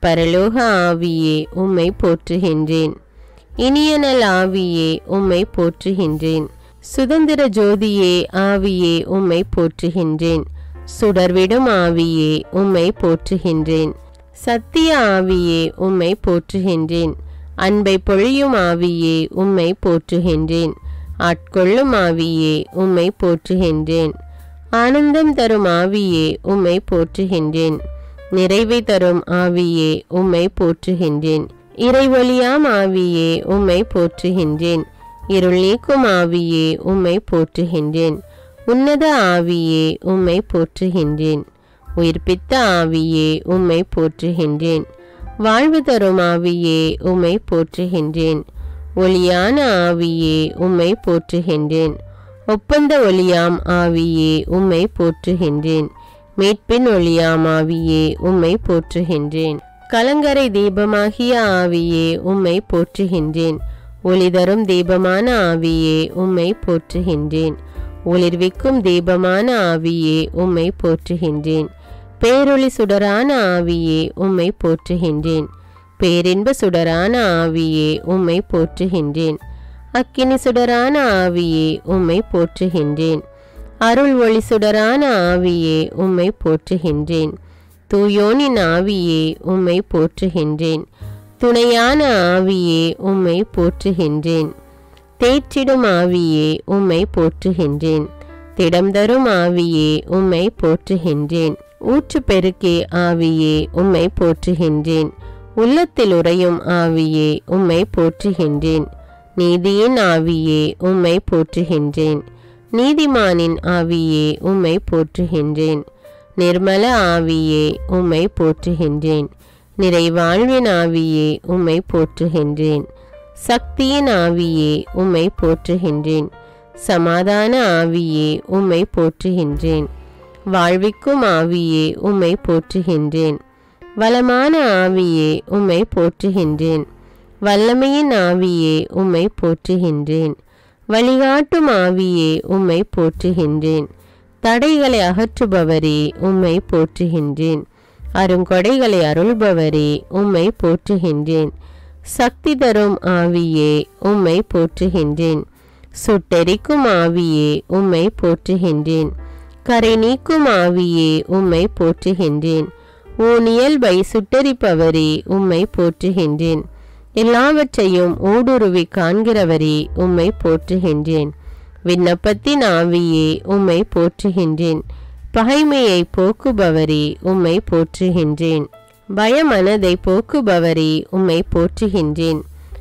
பரலோக ஆவியே உம்மை போற்றுகின்றேன் இனியனல் ஆவியே உம்மை போற்றுகின்றேன் சுதந்திர ஜோதியே ஆவியே உம்மை போற்றுகின்றேன் சுடர்விடும் ஆவியே உம்மை போற்றுகின்றேன் சத்திய ஆவியே உம்மை போற்றுகின்றேன் அன்பை பொழியும் ஆவியே உம்மை போற்றுகின்றேன் ஆட்கொள்ளும் ஆவியே உம்மை போற்றுகின்றேன் ஆனந்தம் தரும் ஆவியே உம்மை போற்றுகின்றேன் நிறைவை தரும் ஆவியே உம்மை போற்றுகின்றேன் இறைவொலியாம் ஆவியே உம்மை போற்றுகின்றேன் இருள் நீக்கும் ஆவியே உம்மை போற்றுகின்றேன் உன்னத ஆவியே உம்மை போற்றுகின்றேன் உயிர்ப்பித்த ஆவியே உம்மை போற்றுகின்றேன் வாழ்வு தரும் ஆவியே உம்மை போற்றுகின்றேன் ஒளியான ஆவியே உம்மை போற்றுகின்றேன் ஒப்பந்த ஒளியாம் ஆவியே உம்மை போற்றுகின்றேன் மீட்பின் ஒளியாம் ஆவியே உம்மை போற்றுகின்றேன் கலங்கரை தீபமாகிய ஆவியே உம்மை போற்றுகின்றேன் ஒளிதரும் தீபமான ஆவியே உம்மை போற்றுகின்றேன் ஒளிர்விக்கும் தீபமான ஆவியே உம்மை போற்றுகின்றேன் பேரொளி சுடரான ஆவியே உம்மை போற்றுகின்றேன் பேரின்ப சுடரான ஆவியே உம்மை போற்றுகின்றேன் அக்கினி சுடரான ஆவியே உம்மை போற்றுகின்றேன் அருள் ஒளி சுடரான ஆவியே உம்மை போற்றுகின்றேன் தூயோனின் ஆவியே உம்மை போற்றுகின்றேன் துணையான ஆவியே உம்மை போற்றுகின்றேன் தேற்றிடும் ஆவியே உம்மை போற்றுகின்றேன் திடம் தரும் ஆவியே உம்மை போற்றுகின்றேன் ஊற்று பெருக்கே ஆவியே உம்மை போற்றுகின்றேன் உள்ளத்தில் உறையும் ஆவியே உம்மை போற்றுகின்றேன் நீதியின் ஆவியே உம்மை போற்றுகின்றேன் நீதிமானின் ஆவியே உம்மை போற்றுகின்றேன் நிர்மல ஆவியே உம்மை போற்றுகின்றேன் நிறைவாழ்வின் ஆவியே உம்மை போற்றுகின்றேன் சக்தியின் ஆவியே உம்மை போற்றுகின்றேன் சமாதான ஆவியே உம்மை போற்றுகின்றேன் வாழ்விக்கும் ஆவியே உம்மை போற்றுகின்றேன் வளமான ஆவியே உம்மை போற்றுகின்றேன் வல்லமையின் ஆவியே உம்மை போற்றுகின்றேன் வழிகாட்டும் ஆவியே உம்மை போற்றுகின்றேன் தடைகளை அகற்றுபவரே உம்மை போற்றுகின்றேன் அருங்கொடைகளை அருள்பவரே உம்மை போற்றுகின்றேன் சக்தி தரும் ஆவியே உம்மை போற்றுகின்றேன் சுட்டெரிக்கும் ஆவியே உம்மை போற்றுகின்றேன் கரை நீக்கும் ஆவியே உம்மை போற்றுகின்றேன் ஊனியல்பை சுட்டெரிப்பவரே உம்மை போற்றுகின்றேன் எல்லாவற்றையும் ஊடுருவி காண்கிறவரே உம்மை போற்றுகின்றேன் விண்ணப்பத்தின் ஆவியே உம்மை போற்றுகின்றேன் பகைமையை போக்குபவரே உம்மை போற்றுகின்றேன் பயமனதை போக்குபவரே உம்மை போற்றுகின்றேன்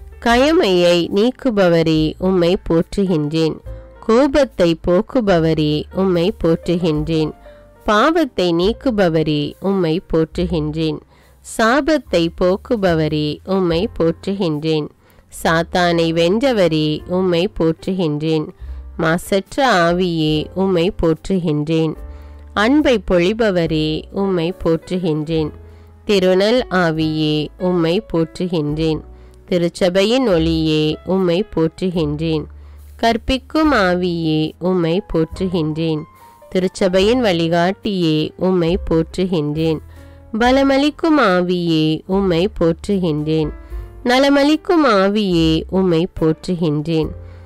கயமையை நீக்குபவரே உம்மை போற்றுகின்றேன் கோபத்தை போக்குபவரே உம்மை போற்றுகின்றேன் பாவத்தை நீக்குபவரே உம்மை போற்றுகின்றேன் சாபத்தை போக்குபவரே உம்மை போற்றுகின்றேன் சாத்தானை வென்றவரே உம்மை போற்றுகின்றேன் மாசற்ற ஆவியே உம்மை போற்றுகின்றேன் அன்பை பொழிபவரே உம்மை போற்றுகின்றேன் திருநல் ஆவியே உம்மை போற்றுகின்றேன் திருச்சபையின் ஒளியே உம்மை போற்றுகின்றேன் கற்பிக்கும் ஆவியே உம்மை போற்றுகின்றேன் திருச்சபையின் வழிகாட்டியே உம்மை போற்றுகின்றேன் பலமளிக்கும் ஆவியே உம்மை போற்றுகின்றேன் நலமளிக்கும் ஆவியே உம்மை போற்றுகின்றேன்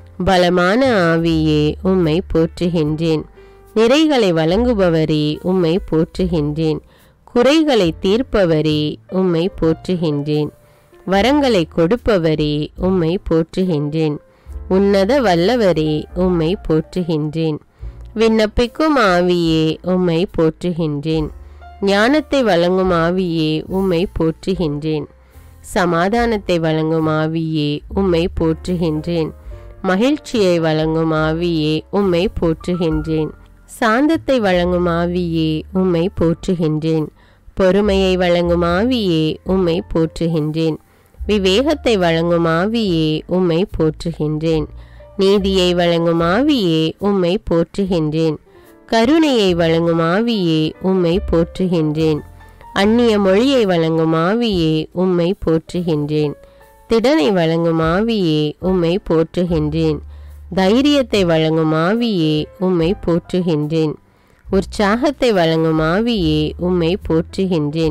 பலமான ஆவியே உம்மை போற்றுகின்றேன் நிறைகளை வழங்குபவரே உம்மை போற்றுகின்றேன் குறைகளை தீர்ப்பவரே உம்மை போற்றுகின்றேன் வரங்களை கொடுப்பவரே உம்மை போற்றுகின்றேன் உன்னத வல்லவரே உம்மை போற்றுகின்றேன் விண்ணப்பிக்கும் ஆவியே உம்மை போற்றுகின்றேன் ஞானத்தை வழங்கும் ஆவியே உம்மை போற்றுகின்றேன் சமாதானத்தை வழங்கும் ஆவியே உம்மை போற்றுகின்றேன் மகிழ்ச்சியை வழங்கும் ஆவியே உம்மை போற்றுகின்றேன் சாந்தத்தை வழங்கும் ஆவியே உம்மை போற்றுகின்றேன் பொறுமையை வழங்கும் ஆவியே உம்மை போற்றுகின்றேன் விவேகத்தை வழங்கும் ஆவியே உம்மை போற்றுகின்றேன் நீதியை வழங்கும் ஆவியே உம்மை போற்றுகின்றேன் கருணையை வழங்கும் ஆவியே உம்மை போற்றுகின்றேன் அந்நிய மொழியை வழங்கும் ஆவியே உம்மை போற்றுகின்றேன் திடனை வழங்கும் ஆவியே உம்மை போற்றுகின்றேன் தைரியத்தை வழங்கும் ஆவியே உம்மை போற்றுகின்றேன் உற்சாகத்தை வழங்கும் ஆவியே உம்மை போற்றுகின்றேன்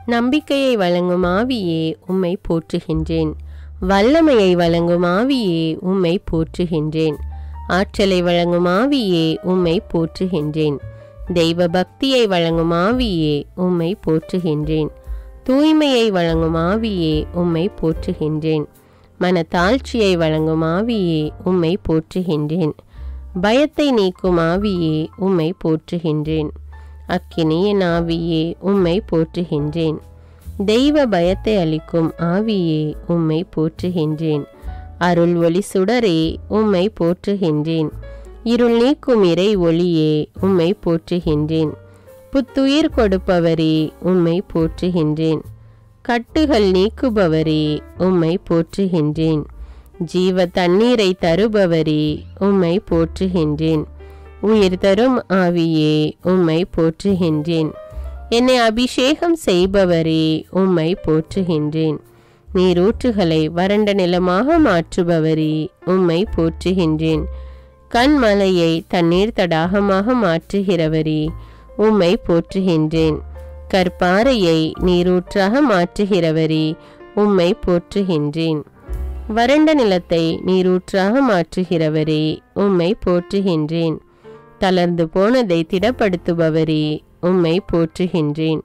நம்பிக்கையை வழங்கும் ஆவியே உம்மை போற்றுகின்றேன் வல்லமையை வழங்கும் ஆவியே உம்மை போற்றுகின்றேன் ஆற்றலை வழங்கும் ஆவியே உம்மை போற்றுகின்றேன் தெய்வ பக்தியை வழங்கும் ஆவியே உம்மை போற்றுகின்றேன் தூய்மையை வழங்கும் ஆவியே உம்மை போற்றுகின்றேன் மனத்தாழ்ச்சியை வழங்கும் ஆவியே உம்மை போற்றுகின்றேன் பயத்தை நீக்கும் ஆவியே உம்மை போற்றுகின்றேன் அக்கினியின் ஆவியே உம்மை போற்றுகின்றேன் தெய்வ பயத்தை அளிக்கும் ஆவியே உம்மை போற்றுகின்றேன் அருள் ஒளி சுடரே உம்மை போற்றுகின்றேன் இருள் நீக்கும் இறை ஒளியே உம்மை போற்றுகின்றேன் புத்துயிர் கொடுப்பவரே உம்மை போற்றுகின்றேன் கட்டுகள் நீக்குபவரே உம்மை போற்றுகின்றேன் ஜீவ தண்ணீரை தருபவரே உம்மை போற்றுகின்றேன் உயிர் தரும் ஆவியே உம்மை போற்றுகின்றேன் என்னை அபிஷேகம் செய்பவரே உம்மை போற்றுகின்றேன் நீரூற்றுகளை வறண்ட நிலமாக மாற்றுபவரே உம்மை போற்றுகின்றேன் கண்மலையை தண்ணீர் தடாகமாக மாற்றுகிறவரே உம்மை போற்றுகின்றேன் கற்பாறையை நீரூற்றாக மாற்றுகிறவரே உம்மை போற்றுகின்றேன் வறண்ட நிலத்தை நீரூற்றாக மாற்றுகிறவரே உம்மை போற்றுகின்றேன் தளர்ந்து போனதை திடப்படுத்துபவரே உம்மை போற்றுகின்றேன்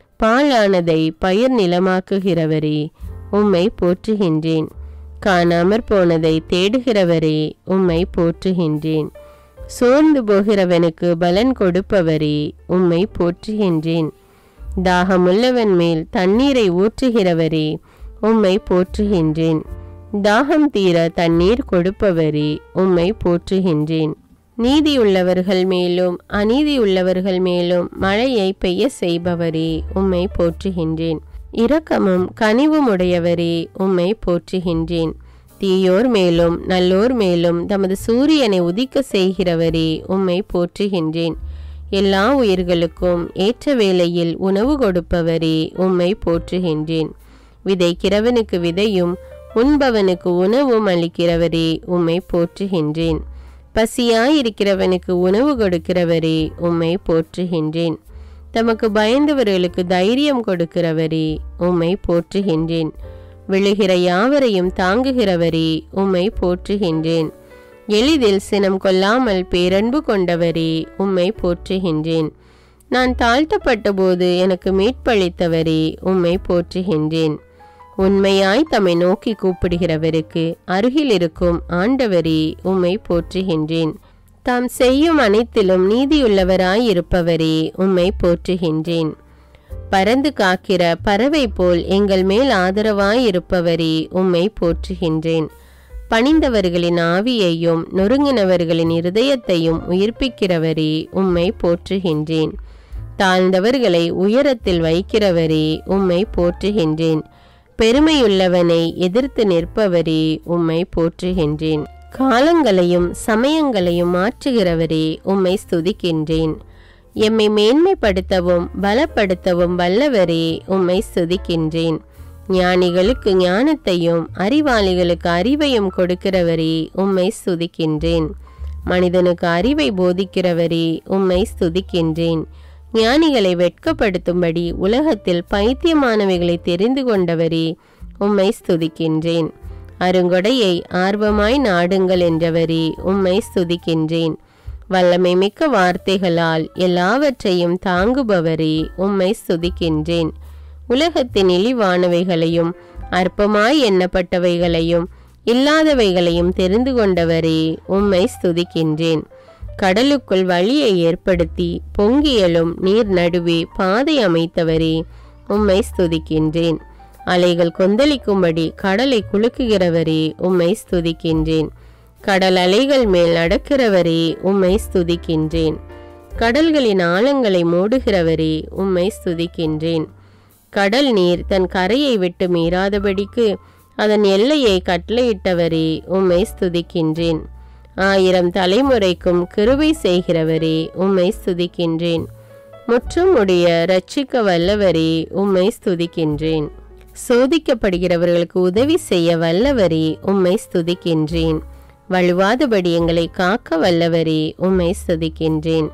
பாழானதை பயிர் நிலமாக்குகிறவரே உம்மை போற்றுகின்றேன் காணாமற் போனதை தேடுகிறவரே உம்மை போற்றுகின்றேன் சோர்ந்து போகிறவனுக்கு பலன் கொடுப்பவரே உம்மை போற்றுகின்றேன் தாகமுள்ளவன் மேல் தண்ணீரை ஊற்றுகிறவரே உம்மை போற்றுகின்றேன் தாகம் தீர தண்ணீர் கொடுப்பவரே உம்மை போற்றுகின்றேன் நீதியுள்ளவர்கள் மேலும் அநீதியுள்ளவர்கள் மேலும் மழையை பெய்ய செய்பவரே உம்மை போற்றுகின்றேன் இரக்கமும் கனிவும் உடையவரே உம்மை போற்றுகின்றேன் தீயோர் மேலும் நல்லோர் மேலும் தமது சூரியனை உதிக்க செய்கிறவரே உம்மை போற்றுகின்றேன் எல்லா உயிர்களுக்கும் ஏற்ற வேளையில் உணவு கொடுப்பவரே உம்மை போற்றுகின்றேன் விதைக்கிறவனுக்கு விதையும் உண்பவனுக்கு உணவும் அளிக்கிறவரே உம்மை போற்றுகின்றேன் பசியாயிருக்கிறவனுக்கு உணவு கொடுக்கிறவரே உம்மை போற்றுகின்றேன் தமக்கு பயந்தவர்களுக்கு தைரியம் கொடுக்கிறவரே உம்மை போற்றுகின்றேன் விழுகிற யாவரையும் தாங்குகிறவரே உம்மை போற்றுகின்றேன் எளிதில் சினம் கொள்ளாமல் பேரன்பு கொண்டவரே உம்மை போற்றுகின்றேன் நான் தாழ்த்தப்பட்ட போது எனக்கு மீட்பளித்தவரே உம்மை போற்றுகின்றேன் உண்மையாய் தம்மை நோக்கி கூப்பிடுகிறவருக்கு அருகில் இருக்கும் ஆண்டவரே உம்மை போற்றுகின்றேன் தாம் செய்யும் அனைத்திலும் நீதியுள்ளவராய் இருப்பவரே உம்மை போற்றுகின்றேன் பறந்து காக்கிற பறவை போல் எங்கள் மேல் ஆதரவாய் இருப்பவரே உம்மை போற்றுகின்றேன் பணிந்தவர்களின் ஆவியையும் நொறுங்கினவர்களின் இருதயத்தையும் உயிர்ப்பிக்கிறவரே உம்மை போற்றுகின்றேன் தாழ்ந்தவர்களை உயரத்தில் வைக்கிறவரே உம்மை போற்றுகின்றேன் பெருமையுள்ளவனை எதிர்த்து நிற்பவரே உம்மை போற்றுகின்றேன் காலங்களையும் சமயங்களையும் மாற்றுகிறவரே உம்மை ஸ்துதிக்கின்றேன் எம்மை மேன்மைப்படுத்தவும் பலப்படுத்தவும் வல்லவரே உம்மை ஸ்துதிக்கின்றேன் ஞானிகளுக்கு ஞானத்தையும் அறிவாளிகளுக்கு அறிவையும் கொடுக்கிறவரே உம்மை ஸ்துதிக்கின்றேன் மனிதனுக்கு அறிவை போதிக்கிறவரே உம்மை ஸ்துதிக்கின்றேன் ஞானிகளை வெட்கப்படுத்தும்படி உலகத்தில் பைத்தியமானவைகளை தெரிந்து கொண்டவரே உம்மை ஸ்துதிக்கின்றேன் அருங்கொடையை ஆர்வமாய் நாடுங்கள் என்றவரே உம்மை ஸ்துதிக்கின்றேன் வல்லமை மிக்க வார்த்தைகளால் எல்லாவற்றையும் தாங்குபவரே உம்மை ஸ்துதிக்கின்றேன் உலகத்தின் இழிவானவைகளையும் அற்பமாய் எண்ணப்பட்டவைகளையும் இல்லாதவைகளையும் தெரிந்து கொண்டவரே உம்மை ஸ்துதிக்கின்றேன் கடலுக்குள் வழியை ஏற்படுத்தி பொங்கியலும் நீர் நடுவே பாதை அமைத்தவரே உம்மை ஸ்துதிக்கின்றேன் அலைகள் கொந்தளிக்கும்படி கடலை குலுக்குகிறவரே உம்மை ஸ்துதிக்கின்றேன் கடல் அலைகள் மேல் நடக்கிறவரே உம்மை ஸ்துதிக்கின்றேன் கடல்களின் ஆழங்களை மூடுகிறவரே உம்மை ஸ்துதிக்கின்றேன் கடல் நீர் தன் கரையை விட்டு மீறாதபடிக்கு அதன் எல்லையை கட்டளையிட்டவரே உம்மை ஸ்துதிக்கின்றேன் ஆயிரம் தலைமுறைக்கும் கிருபை செய்கிறவரே உம்மை ஸ்துதிக்கின்றேன் முற்றும் உடைய ரட்சிக்க வல்லவரே உம்மை ஸ்துதிக்கின்றேன் சோதிக்கப்படுகிறவர்களுக்கு உதவி செய்ய வல்லவரே உம்மை ஸ்துதிக்கின்றேன் வழுவாதபடி எங்களை காக்க வல்லவரே உம்மை ஸ்துதிக்கின்றேன்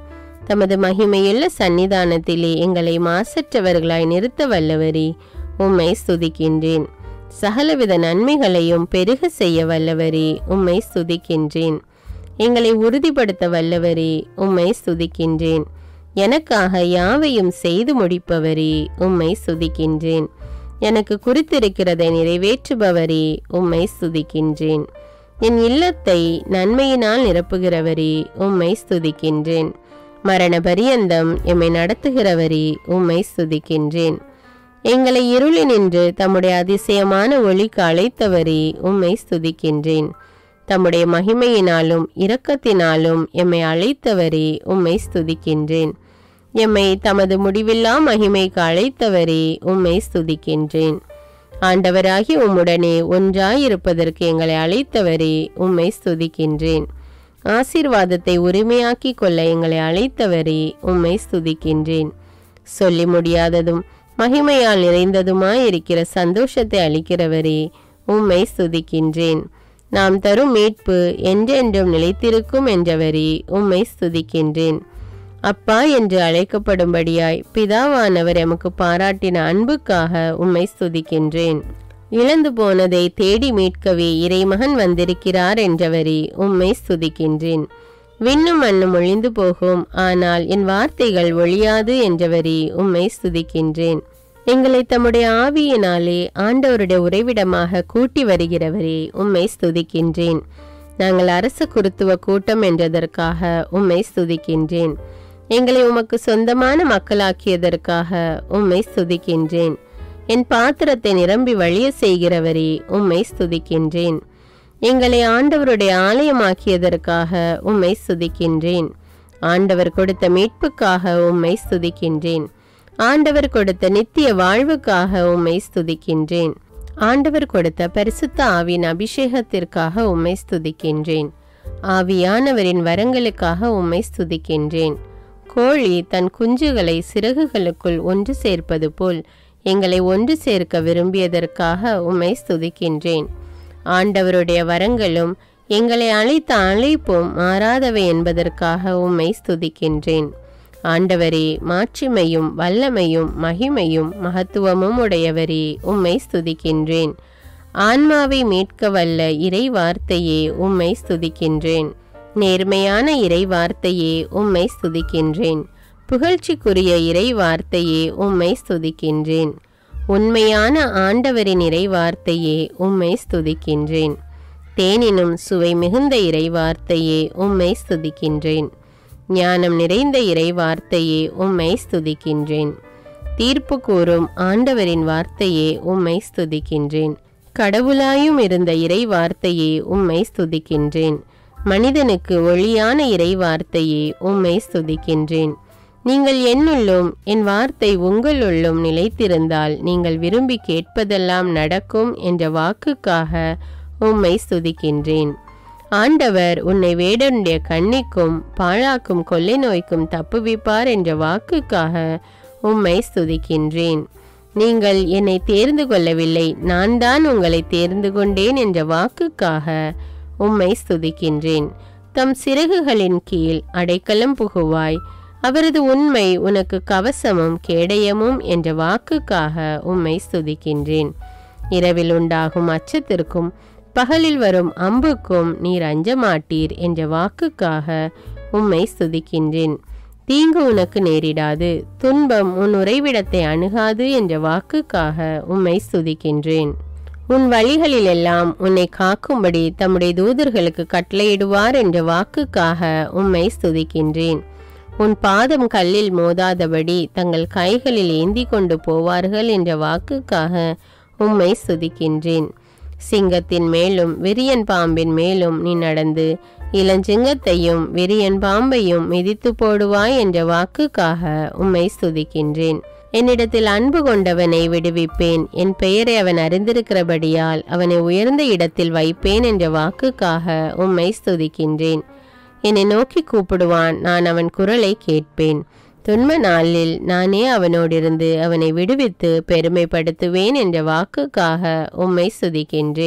தமது மகிமையுள்ள சன்னிதானத்திலே எங்களை மாசற்றவர்களாய் நிறுத்த வல்லவரே உம்மை ஸ்துதிக்கின்றேன் சகலவித நன்மைகளையும் பெருக செய்ய வல்லவரே உம்மை ஸ்துதிக்கின்றேன் எங்களை உறுதிப்படுத்த வல்லவரே உம்மை ஸ்துதிக்கின்றேன் எனக்காக யாவையும் செய்து முடிப்பவரே உம்மை ஸ்துதிக்கின்றேன் எனக்கு குறித்திருக்கிறதை நிறைவேற்றுபவரே உம்மை ஸ்துதிக்கின்றேன் என் இல்லத்தை நன்மையினால் நிரப்புகிறவரே உம்மை ஸ்துதிக்கின்றேன் மரண பரியந்தம் எம்மை நடத்துகிறவரே உம்மை ஸ்துதிக்கின்றேன் எங்களை இருளினின்று தம்முடைய அதிசயமான ஒளிக்கு அழைத்தவரே உம்மை ஸ்துதிக்கின்றேன் தம்முடைய மகிமையினாலும் இரக்கத்தினாலும் எம்மை அழைத்தவரே உம்மை ஸ்துதிக்கின்றேன் எம்மை தமது முடிவில்லா மகிமைக்கு அழைத்தவரே உம்மை ஸ்துதிக்கின்றேன் ஆண்டவராகி உம்முடனே ஒன்றாயிருப்பதற்கு எங்களை அழைத்தவரே உம்மை ஸ்துதிக்கின்றேன் ஆசீர்வாதத்தை உரிமையாக்கிக் கொள்ள எங்களை அழைத்தவரே உம்மை ஸ்துதிக்கின்றேன் சொல்லி முடியாததும் மகிமையால் நிறைந்ததுமாயிருக்கிற சந்தோஷத்தை அளிக்கிறவரே உம்மை ஸ்துதிக்கின்றேன் நாம் தரும் மீட்பு என்றென்றும் நிலைத்திருக்கும் என்றவரே உம்மை ஸ்துதிக்கின்றேன் அப்பா என்று அழைக்கப்படும்படியாய் பிதாவானவர் எமக்கு பாராட்டின அன்புக்காக உம்மை ஸ்துதிக்கின்றேன் இழந்து போனதை தேடி மீட்கவே இறைமகன் வந்திருக்கிறார் என்றவரே உம்மை ஸ்துதிக்கின்றேன் விண்ணும் மண்ணும் ஒழிந்து போகும் ஆனால் என் வார்த்தைகள் ஒழியாது என்றவரே உம்மை ஸ்துதிக்கின்றேன் எங்களை தம்முடைய ஆவியினாலே ஆண்டவருடைய உறைவிடமாக கூட்டி வருகிறவரே உம்மை ஸ்துதிக்கின்றேன் நாங்கள் அரச குருத்துவ கூட்டம் என்றதற்காக உம்மை ஸ்துதிக்கின்றேன் எங்களை உமக்கு சொந்தமான மக்களாக்கியதற்காக உம்மை ஸ்துதிக்கின்றேன் என் பாத்திரத்தை நிரம்பி வழிய செய்கிறவரே உம்மை ஸ்துதிக்கின்றேன் எங்களை ஆண்டவருடைய ஆலயமாக்கியதற்காக உம்மை ஸ்துதிக்கின்றேன் ஆண்டவர் கொடுத்த மீட்புக்காக உம்மை ஸ்துதிக்கின்றேன் ஆண்டவர் கொடுத்த நித்திய வாழ்வுக்காக உம்மை ஸ்துதிக்கின்றேன் ஆண்டவர் கொடுத்த பரிசுத்த ஆவின் அபிஷேகத்திற்காக உம்மை ஸ்துதிக்கின்றேன் ஆவியானவரின் வரங்களுக்காக உம்மை ஸ்துதிக்கின்றேன் கோழி தன் குஞ்சுகளை சிறகுகளுக்குள் ஒன்று சேர்ப்பது போல் எங்களை ஒன்று சேர்க்க விரும்பியதற்காக உம்மை ஸ்துதிக்கின்றேன் ஆண்டவருடைய வரங்களும் எங்களை அழைத்த அழைப்பும் மாறாதவை என்பதற்காக உம்மை ஸ்துதிக்கின்றேன் ஆண்டவரே மாட்சிமையும் வல்லமையும் மகிமையும் மகத்துவமும் உடையவரே உம்மை ஸ்துதிக்கின்றேன் ஆன்மாவை மீட்க வல்ல இறை வார்த்தையே உம்மை ஸ்துதிக்கின்றேன் நேர்மையான இறை வார்த்தையே உம்மை ஸ்துதிக்கின்றேன் புகழ்ச்சிக்குரிய இறை வார்த்தையே உம்மை ஸ்துதிக்கின்றேன் உண்மையான ஆண்டவரின் இறை வார்த்தையே உம்மை ஸ்துதிக்கின்றேன் தேனினும் சுவை மிகுந்த இறை வார்த்தையே உம்மை ஸ்துதிக்கின்றேன் ஞானம் நிறைந்த இறை வார்த்தையே உம்மை ஸ்துதிக்கின்றேன் தீர்ப்பு கூறும் ஆண்டவரின் வார்த்தையே உம்மை ஸ்துதிக்கின்றேன் கடவுளாயும் இருந்த இறை வார்த்தையே உம்மை ஸ்துதிக்கின்றேன் மனிதனுக்கு ஒளியான இறை வார்த்தையே உம்மை ஸ்துதிக்கின்றேன் நீங்கள் என்னுள்ளும் என் வார்த்தை உங்களுள்ளும் நிலைத்திருந்தால் நீங்கள் விரும்பி கேட்பதெல்லாம் நடக்கும் என்ற வாக்குக்காக உம்மை ஸ்துதிக்கின்றேன் ஆண்டவர் உன்னை வேடனுடைய கண்ணிக்கும் பாழாக்கும் கொள்ளை நோய்க்கும் தப்புவிப்பார் என்ற வாக்குக்காக உம்மை ஸ்துதிக்கின்றேன் நீங்கள் என்னை தேர்ந்து கொள்ளவில்லை நான் தான் உங்களை தேர்ந்து கொண்டேன் என்ற வாக்குக்காக உம்மை ஸ்துதிக்கின்றேன் தம் சிறகுகளின் கீழ் அடைக்கலம் புகுவாய் அவரது உண்மை உனக்கு கவசமும் கேடயமும் என்ற வாக்குக்காக உம்மை ஸ்துதிக்கின்றேன் இரவில் உண்டாகும் அச்சத்திற்கும் பகலில் வரும் அம்புக்கும் நீர் அஞ்ச மாட்டீர் என்ற வாக்குக்காக உம்மை ஸ்துதிக்கின்றேன் தீங்கு உனக்கு நேரிடாது துன்பம் உன் உறைவிடத்தை அணுகாது என்ற வாக்குக்காக உம்மை ஸ்துதிக்கின்றேன் உன் வழிகளிலெல்லாம் உன்னை காக்கும்படி தம்முடைய தூதர்களுக்கு கட்டளையிடுவார் என்ற வாக்குக்காக உம்மை ஸ்துதிக்கின்றேன் உன் பாதம் கல்லில் மோதாதபடி தங்கள் கைகளில் ஏந்தி கொண்டு போவார்கள் என்ற வாக்குக்காக உம்மை ஸ்துதிக்கின்றேன் சிங்கத்தின் மேலும் விரியன் பாம்பின் மேலும் நீ நடந்து இளஞ்சிங்கத்தையும் விரியன் பாம்பையும் மிதித்து போடுவாய் என்ற வாக்குக்காக உம்மை ஸ்துதிக்கின்றேன் என்னிடத்தில் அன்பு கொண்டவனை விடுவிப்பேன் என் பெயரை அவன் அறிந்திருக்கிறபடியால் அவனை உயர்ந்த இடத்தில் வைப்பேன் என்ற வாக்குக்காக உம்மை ஸ்துதிக்கின்றேன் என்னை நோக்கி கூப்பிடுவான் நான் அவன் குரலை கேட்பேன் துன்ப நாளில் நானே அவனோடிருந்து அவனை விடுவித்து பெருமைப்படுத்துவேன் என்ற வாக்குக்காக உம்மை ஸ்துதிக்கின்றேன்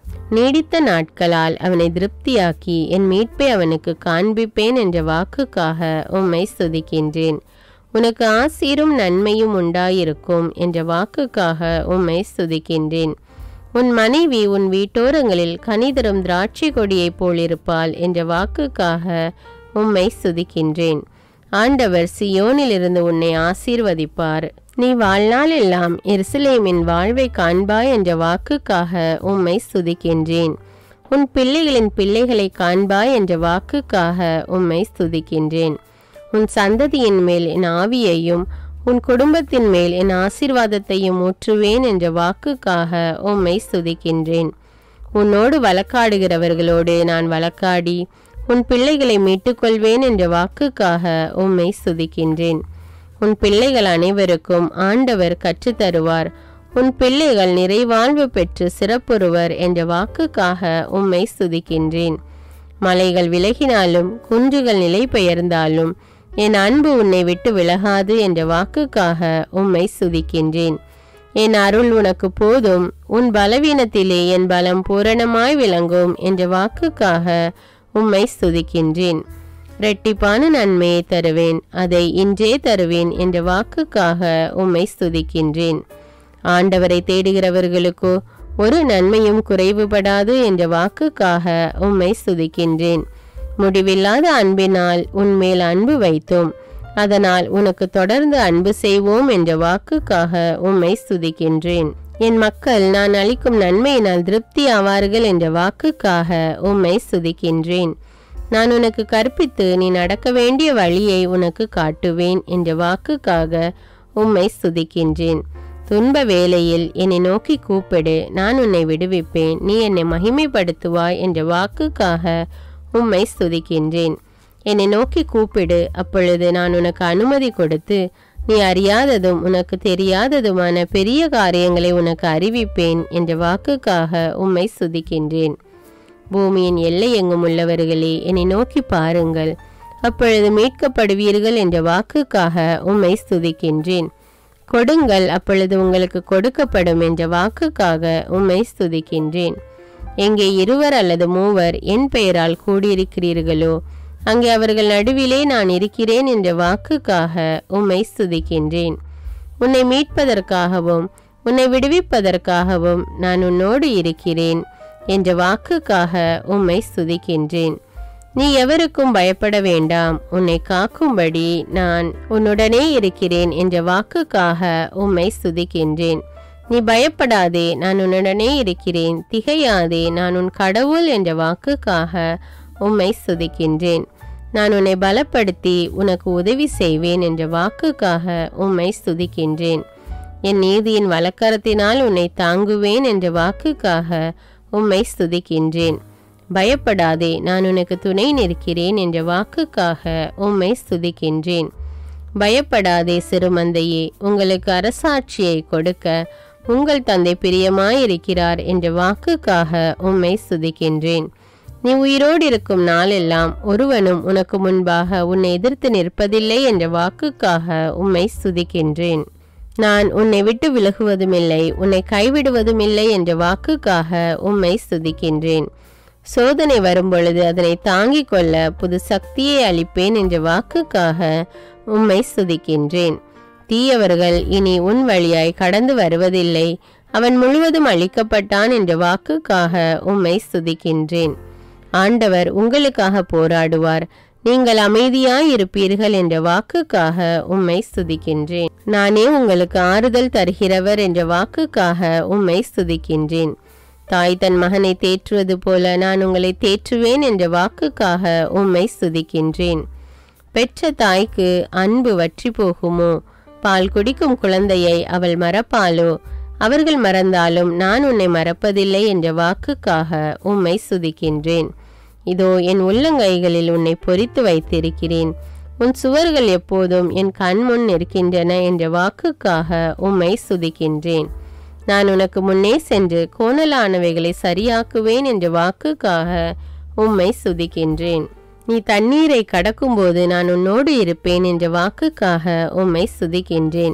நீடித்த நாட்களால் அவனை திருப்தியாக்கி என் மீட்பை அவனுக்கு காண்பிப்பேன் என்ற வாக்குக்காக உம்மை ஸ்துதிக்கின்றேன் உனக்கு ஆசீரும் நன்மையும் உண்டாயிருக்கும் என்ற வாக்குக்காக உம்மை ஸ்துதிக்கின்றேன் உன் மனைவி உன் வீட்டோரங்களில் கனிதரும் திராட்சை கொடியைப் போலிருப்பாள் என்ற வாக்குக்காக உம்மை ஸ்துதிக்கின்றேன் ஆண்டவர் சியோனிலிருந்து உன்னை ஆசீர்வதிப்பார் நீ வாழ்நாள் எல்லாம் எருசலேமின் வாழ்வை காண்பாய் என்ற வாக்குக்காக உம்மை ஸ்துதிக்கின்றேன் உன் பிள்ளைகளின் பிள்ளைகளை காண்பாய் என்ற வாக்குக்காக உம்மை ஸ்துதிக்கின்றேன் உன் சந்ததியின் மேல் என் ஆவியையும் உன் குடும்பத்தின் மேல் என் ஆசீர்வாதத்தையும் ஊற்றுவேன் என்ற வாக்குக்காக உம்மை ஸ்துதிக்கின்றேன் உன்னோடு வழக்காடுகிறவர்களோடு நான் வழக்காடி உன் பிள்ளைகளை மீட்டுக்கொள்வேன் என்ற வாக்குக்காக உம்மை ஸ்துதிக்கின்றேன் உன் பிள்ளைகள் அனைவருக்கும் ஆண்டவர் கற்றுத்தருவார் உன் பிள்ளைகள் நிறைவாழ்வு பெற்று சிறப்புறுவர் என்ற வாக்குக்காக உம்மை ஸ்துதிக்கின்றேன் மலைகள் விலகினாலும் குன்றுகள் நிலை பெயர்ந்தாலும் என் அன்பு உன்னை விட்டு விலகாது என்ற வாக்குக்காக உம்மை ஸ்துதிக்கின்றேன் என் அருள் உனக்கு போதும் உன் பலவீனத்திலே என் பலம் பூரணமாய் விளங்கும் என்ற வாக்குக்காக உம்மை ஸ்துதிக்கின்றேன் ரெட்டிப்பான நன்மையை தருவேன் அதை இன்றே தருவேன் என்ற வாக்குக்காக உம்மை ஸ்துதிக்கின்றேன் ஆண்டவரை தேடுகிறவர்களுக்கோ ஒரு நன்மையும் குறைவுபடாது என்ற வாக்குக்காக உம்மை ஸ்துதிக்கின்றேன் முடிவில்லாத அன்பினால் உன்மேல் அன்பு வைத்தோம் அதனால் உனக்கு தொடர்ந்து அன்பு செய்வோம் என்ற வாக்குக்காக உம்மை ஸ்துதிக்கின்றேன் என் மக்கள் நான் அளிக்கும் நன்மையினால் திருப்தி ஆவார்கள் என்ற வாக்குக்காக உம்மை ஸ்துதிக்கின்றேன் நான் உனக்கு கற்பித்து நீ நடக்க வேண்டிய வழியை உனக்கு காட்டுவேன் என்ற வாக்குக்காக உம்மை ஸ்துதிக்கின்றேன் துன்ப வேளையில் என்னை நோக்கி கூப்பிடு நான் உன்னை விடுவிப்பேன் நீ என்னை மகிமைப்படுத்துவாய் என்ற வாக்குக்காக உம்மை ஸ்துதிக்கின்றேன் என்னை நோக்கி கூப்பிடு அப்பொழுது நான் உனக்கு அனுமதி கொடுத்து நீ அறியாததும் உனக்கு தெரியாததுமான பெரிய காரியங்களை உனக்கு அறிவிப்பேன் என்ற வாக்குக்காக உம்மை ஸ்துதிக்கின்றேன் பூமியின் எல்லை எங்கும் உள்ளவர்களே என்னை நோக்கி பாருங்கள் அப்பொழுது மீட்கப்படுவீர்கள் என்ற வாக்குக்காக உம்மை ஸ்துதிக்கின்றேன் கொடுங்கள் அப்பொழுது உங்களுக்கு கொடுக்கப்படும் என்ற வாக்குக்காக உம்மை ஸ்துதிக்கின்றேன் எங்கே இருவர் அல்லது மூவர் என் பெயரால் கூடியிருக்கிறீர்களோ அங்கே அவர்கள் நடுவிலே நான் இருக்கிறேன் என்ற வாக்குக்காக உம்மை ஸ்துதிக்கின்றேன் உன்னை மீட்பதற்காகவும் உன்னை விடுவிப்பதற்காகவும் நான் உன்னோடு இருக்கிறேன் என்ற வாக்குக்காக உம்மை ஸ்துதிக்கின்றேன் நீ எவருக்கும் பயப்பட வேண்டாம் உன்னை காக்கும்படி நான் உன்னுடனே இருக்கிறேன் என்ற வாக்குக்காக உம்மை ஸ்துதிக்கின்றேன் நீ பயப்படாதே நான் உன்னுடனே இருக்கிறேன் திகையாதே நான் உன் கடவுள் என்ற வாக்குக்காக உம்மை ஸ்துதிக்கின்றேன் நான் உன்னை பலப்படுத்தி உனக்கு உதவி செய்வேன் என்ற வாக்குக்காக உம்மை ஸ்துதிக்கின்றேன் என் நீதியின் வழக்கரத்தினால் உன்னை தாங்குவேன் என்ற வாக்குக்காக உம்மை ஸ்துதிக்கின்றேன் பயப்படாதே நான் உனக்கு துணை நிற்கிறேன் என்ற வாக்குக்காக உம்மை ஸ்துதிக்கின்றேன் பயப்படாதே சிறுமந்தையே உங்களுக்கு அரசாட்சியை கொடுக்க உங்கள் தந்தை பிரியமாயிருக்கிறார் என்ற வாக்குக்காக உம்மை ஸ்துதிக்கின்றேன் நீ உயிரோடு இருக்கும் நாளெல்லாம் ஒருவனும் உனக்கு முன்பாக உன்னை எதிர்த்து நிற்பதில்லை என்ற வாக்குக்காக உம்மை ஸ்துதிக்கின்றேன் நான் உன்னை விட்டு விலகுவதுமில்லை உன்னை கைவிடுவதுமில்லை என்ற வாக்குக்காக உம்மை ஸ்துதிக்கின்றேன் சோதனை வரும்பொழுது அதனை தாங்கிக் கொள்ள புது சக்தியை அளிப்பேன் என்ற வாக்குக்காக உம்மை ஸ்துதிக்கின்றேன் தீயவர்கள் இனி உன் வழியாய் கடந்து வருவதில்லை அவன் முழுவதும் அழிக்கப்பட்டான் என்ற வாக்குக்காக உம்மை ஸ்துதிக்கின்றேன் ஆண்டவர் உங்களுக்காக போராடுவார் நீங்கள் அமைதியாய் இருப்பீர்கள் என்ற வாக்குக்காக உம்மை ஸ்துதிக்கின்றேன் நானே உங்களுக்கு ஆறுதல் தருகிறவர் என்ற வாக்குக்காக உம்மை ஸ்துதிக்கின்றேன் தாய் தன் மகனை தேற்றுவது போல நான் உங்களை தேற்றுவேன் என்ற வாக்குக்காக உம்மை ஸ்துதிக்கின்றேன் பெற்ற தாய்க்கு அன்பு வற்றி போகுமோ பால் குடிக்கும் குழந்தையை அவள் மறப்பாளோ அவர்கள் மறந்தாலும் நான் உன்னை மறப்பதில்லை என்ற வாக்குக்காக உம்மை சுதிக்கின்றேன் இதோ என் உள்ளங்கைகளில் உன்னை பொறித்து வைத்திருக்கிறேன் உன் சுவர்கள் எப்போதும் என் கண் முன் இருக்கின்றன என்ற வாக்குக்காக உம்மை சுதிக்கின்றேன் நான் உனக்கு முன்னே சென்று கோணலானவைகளை சரியாக்குவேன் என்ற வாக்குக்காக உம்மை சுதிக்கின்றேன் நீ தண்ணீரை கடக்கும்போது நான் உன்னோடு இருப்பேன் என்ற வாக்குக்காக உம்மை சுதிக்கின்றேன்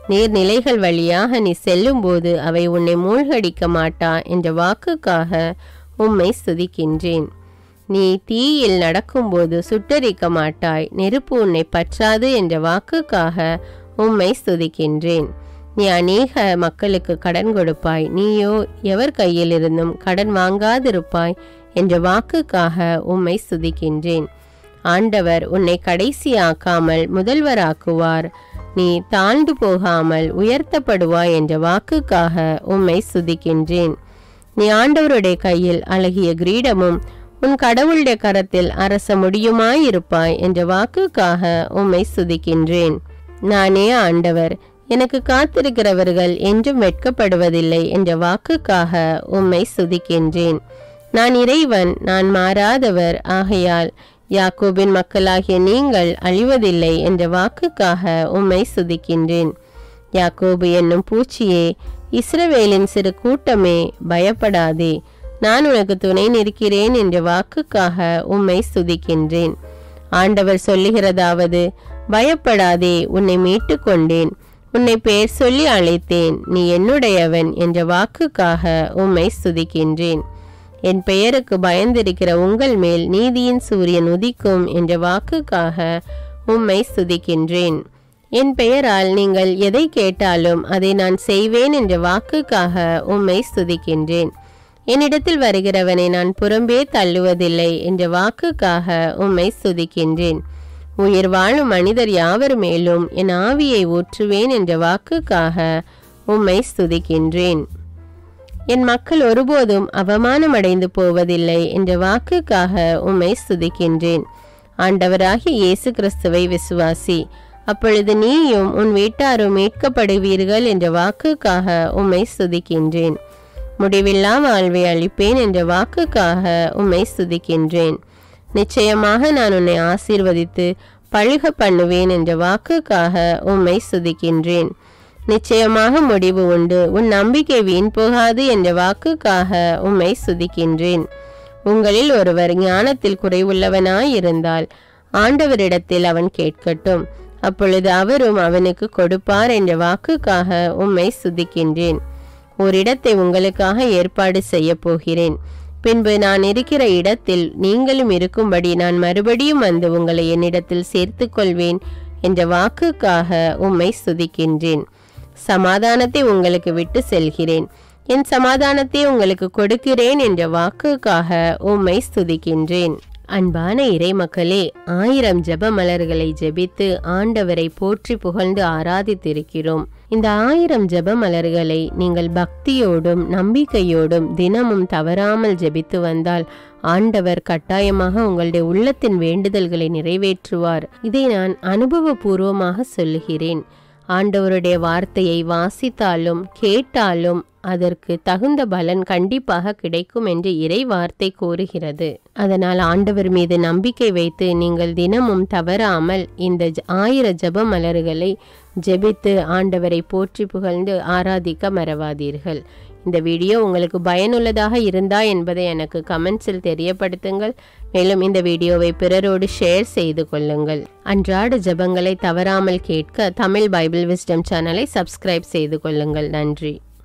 நீர்நிலைகள் வழியாக நீ செல்லும்போது அவை உன்னை மூழ்கடிக்க மாட்டா என்ற வாக்குக்காக உம்மை ஸ்துதிக்கின்றேன் நீ தீயில் நடக்கும்போது சுட்டரிக்க மாட்டாய் நெருப்பு உன்னை பற்றாது என்ற வாக்குக்காக உம்மை ஸ்துதிக்கின்றேன் நீ அநேக மக்களுக்கு கடன் கொடுப்பாய் நீயோ எவர் கையிலிருந்தும் கடன் வாங்காதிருப்பாய் என்ற வாக்குக்காக உம்மை ஸ்துதிக்கின்றேன் ஆண்டவர் உன்னை கடைசியாக்காமல் முதல்வராக்குவார் நீ தாழ்ந்து போகாமல் உயர்த்தப்படுவாய் என்ற வாக்குக்காக உம்மை சுதிக்கின்றேன் நீ ஆண்டவருடைய கையில் அழகிய கிரீடமும் உன் கடவுளுடைய கரத்தில் அரச முடியுமாயிருப்பாய் என்ற வாக்குக்காக உம்மை சுதிக்கின்றேன் நானே ஆண்டவர் எனக்கு காத்திருக்கிறவர்கள் என்றும் வெட்கப்படுவதில்லை என்ற வாக்குக்காக உம்மை சுதிக்கின்றேன் நான் இறைவன் நான் மாறாதவர் ஆகையால் யாக்கோபின் மக்களாகிய நீங்கள் அழிவதில்லை என்ற வாக்குக்காக உம்மை சுதிக்கின்றேன் யாக்கோபு என்னும் பூச்சியே இஸ்ரவேலின் சிறு கூட்டமே பயப்படாதே நான் உனக்கு துணை நிற்கிறேன் என்ற வாக்குக்காக உம்மை சுதிக்கின்றேன் ஆண்டவர் சொல்லுகிறதாவது பயப்படாதே உன்னை மீட்டு கொண்டேன் உன்னை பெயர் சொல்லி அழைத்தேன் நீ என்னுடையவன் என்ற வாக்குக்காக உம்மை சுதிக்கின்றேன் என் பெயருக்கு பயந்திருக்கிற உங்கள் மேல் நீதியின் சூரியன் உதிக்கும் என்ற வாக்குக்காக உம்மை ஸ்துதிக்கின்றேன் என் பெயரால் நீங்கள் எதை கேட்டாலும் அதை நான் செய்வேன் என்ற வாக்குக்காக உம்மை ஸ்துதிக்கின்றேன் என்னிடத்தில் வருகிறவனை நான் புறம்பே தள்ளுவதில்லை என்ற வாக்குக்காக உம்மை ஸ்துதிக்கின்றேன் உயிர் வாழும் மனிதர் யாவர் மேலும் என் ஆவியை ஊற்றுவேன் என்ற வாக்குக்காக உம்மை ஸ்துதிக்கின்றேன் என் மக்கள் ஒருபோதும் அவமானம் அடைந்து போவதில்லை என்ற வாக்குக்காக உம்மை ஸ்துதிக்கின்றேன் ஆண்டவராகிய இயேசு கிறிஸ்துவை விசுவாசி அப்பொழுது நீயும் உன் வீட்டாரும் மீட்கப்படுவீர்கள் என்ற வாக்குக்காக உம்மை ஸ்துதிக்கின்றேன் முடிவில்லா வாழ்வை அளிப்பேன் என்ற வாக்குக்காக உம்மை ஸ்துதிக்கின்றேன் நிச்சயமாக நான் உன்னை ஆசீர்வதித்து பழுக பண்ணுவேன் என்ற வாக்குக்காக உம்மை ஸ்துதிக்கின்றேன் நிச்சயமாக முடிவு உண்டு உன் நம்பிக்கை வீண் போகாது என்ற வாக்குக்காக உம்மை சுதிக்கின்றேன் உங்களில் ஒருவர் ஞானத்தில் குறைவுள்ளவனாயிருந்தால் ஆண்டவரிடத்தில் அவன் கேட்கட்டும் அப்பொழுது அவரும் அவனுக்கு கொடுப்பார் என்ற வாக்குக்காக உம்மை சுதிக்கின்றேன் ஓரிடத்தை உங்களுக்காக ஏற்பாடு செய்ய போகிறேன் பின்பு நான் இருக்கிற இடத்தில் நீங்களும் இருக்கும்படி நான் மறுபடியும் வந்து உங்களை என்னிடத்தில் சேர்த்துக் கொள்வேன் என்ற வாக்குக்காக உம்மை சுதிக்கின்றேன் சமாதானத்தை உங்களுக்கு விட்டு செல்கிறேன் என் சமாதானத்தை உங்களுக்கு கொடுக்கிறேன் என்ற வாக்குக்காக உம்மை ஸ்துதிக்கின்றேன் அன்பான இறைமக்களே ஆயிரம் ஜெப மலர்களை ஜெபித்து ஆண்டவரை போற்றி புகழ்ந்து ஆராதித்திருக்கிறோம் இந்த ஆயிரம் ஜெப மலர்களை நீங்கள் பக்தியோடும் நம்பிக்கையோடும் தினமும் தவறாமல் ஜெபித்து வந்தால் ஆண்டவர் கட்டாயமாக உங்களுடைய உள்ளத்தின் வேண்டுதல்களை நிறைவேற்றுவார் இதை நான் அனுபவபூர்வமாக சொல்லுகிறேன் ஆண்டவருடைய வார்த்தையை வாசித்தாலும் கேட்டாலும் அதற்கு தகுந்த பலன் கண்டிப்பாக கிடைக்கும் என்று இறை வார்த்தை கூறுகிறது அதனால் ஆண்டவர் மீது நம்பிக்கை வைத்து நீங்கள் தினமும் தவறாமல் இந்த ஜ- ஆயிர ஜெப மலர்களை ஜெபித்து ஆண்டவரை போற்றி புகழ்ந்து ஆராதிக்க மறவாதீர்கள் இந்த வீடியோ உங்களுக்கு பயனுள்ளதாக இருந்தா என்பதை எனக்கு கமெண்ட்ஸில் தெரியப்படுத்துங்கள் மேலும் இந்த வீடியோவை பிறரோடு ஷேர் செய்து கொள்ளுங்கள் அன்றாட ஜெபங்களை தவறாமல் கேட்க தமிழ் பைபிள் விஸ்டம் சேனலை சப்ஸ்கிரைப் செய்து கொள்ளுங்கள் நன்றி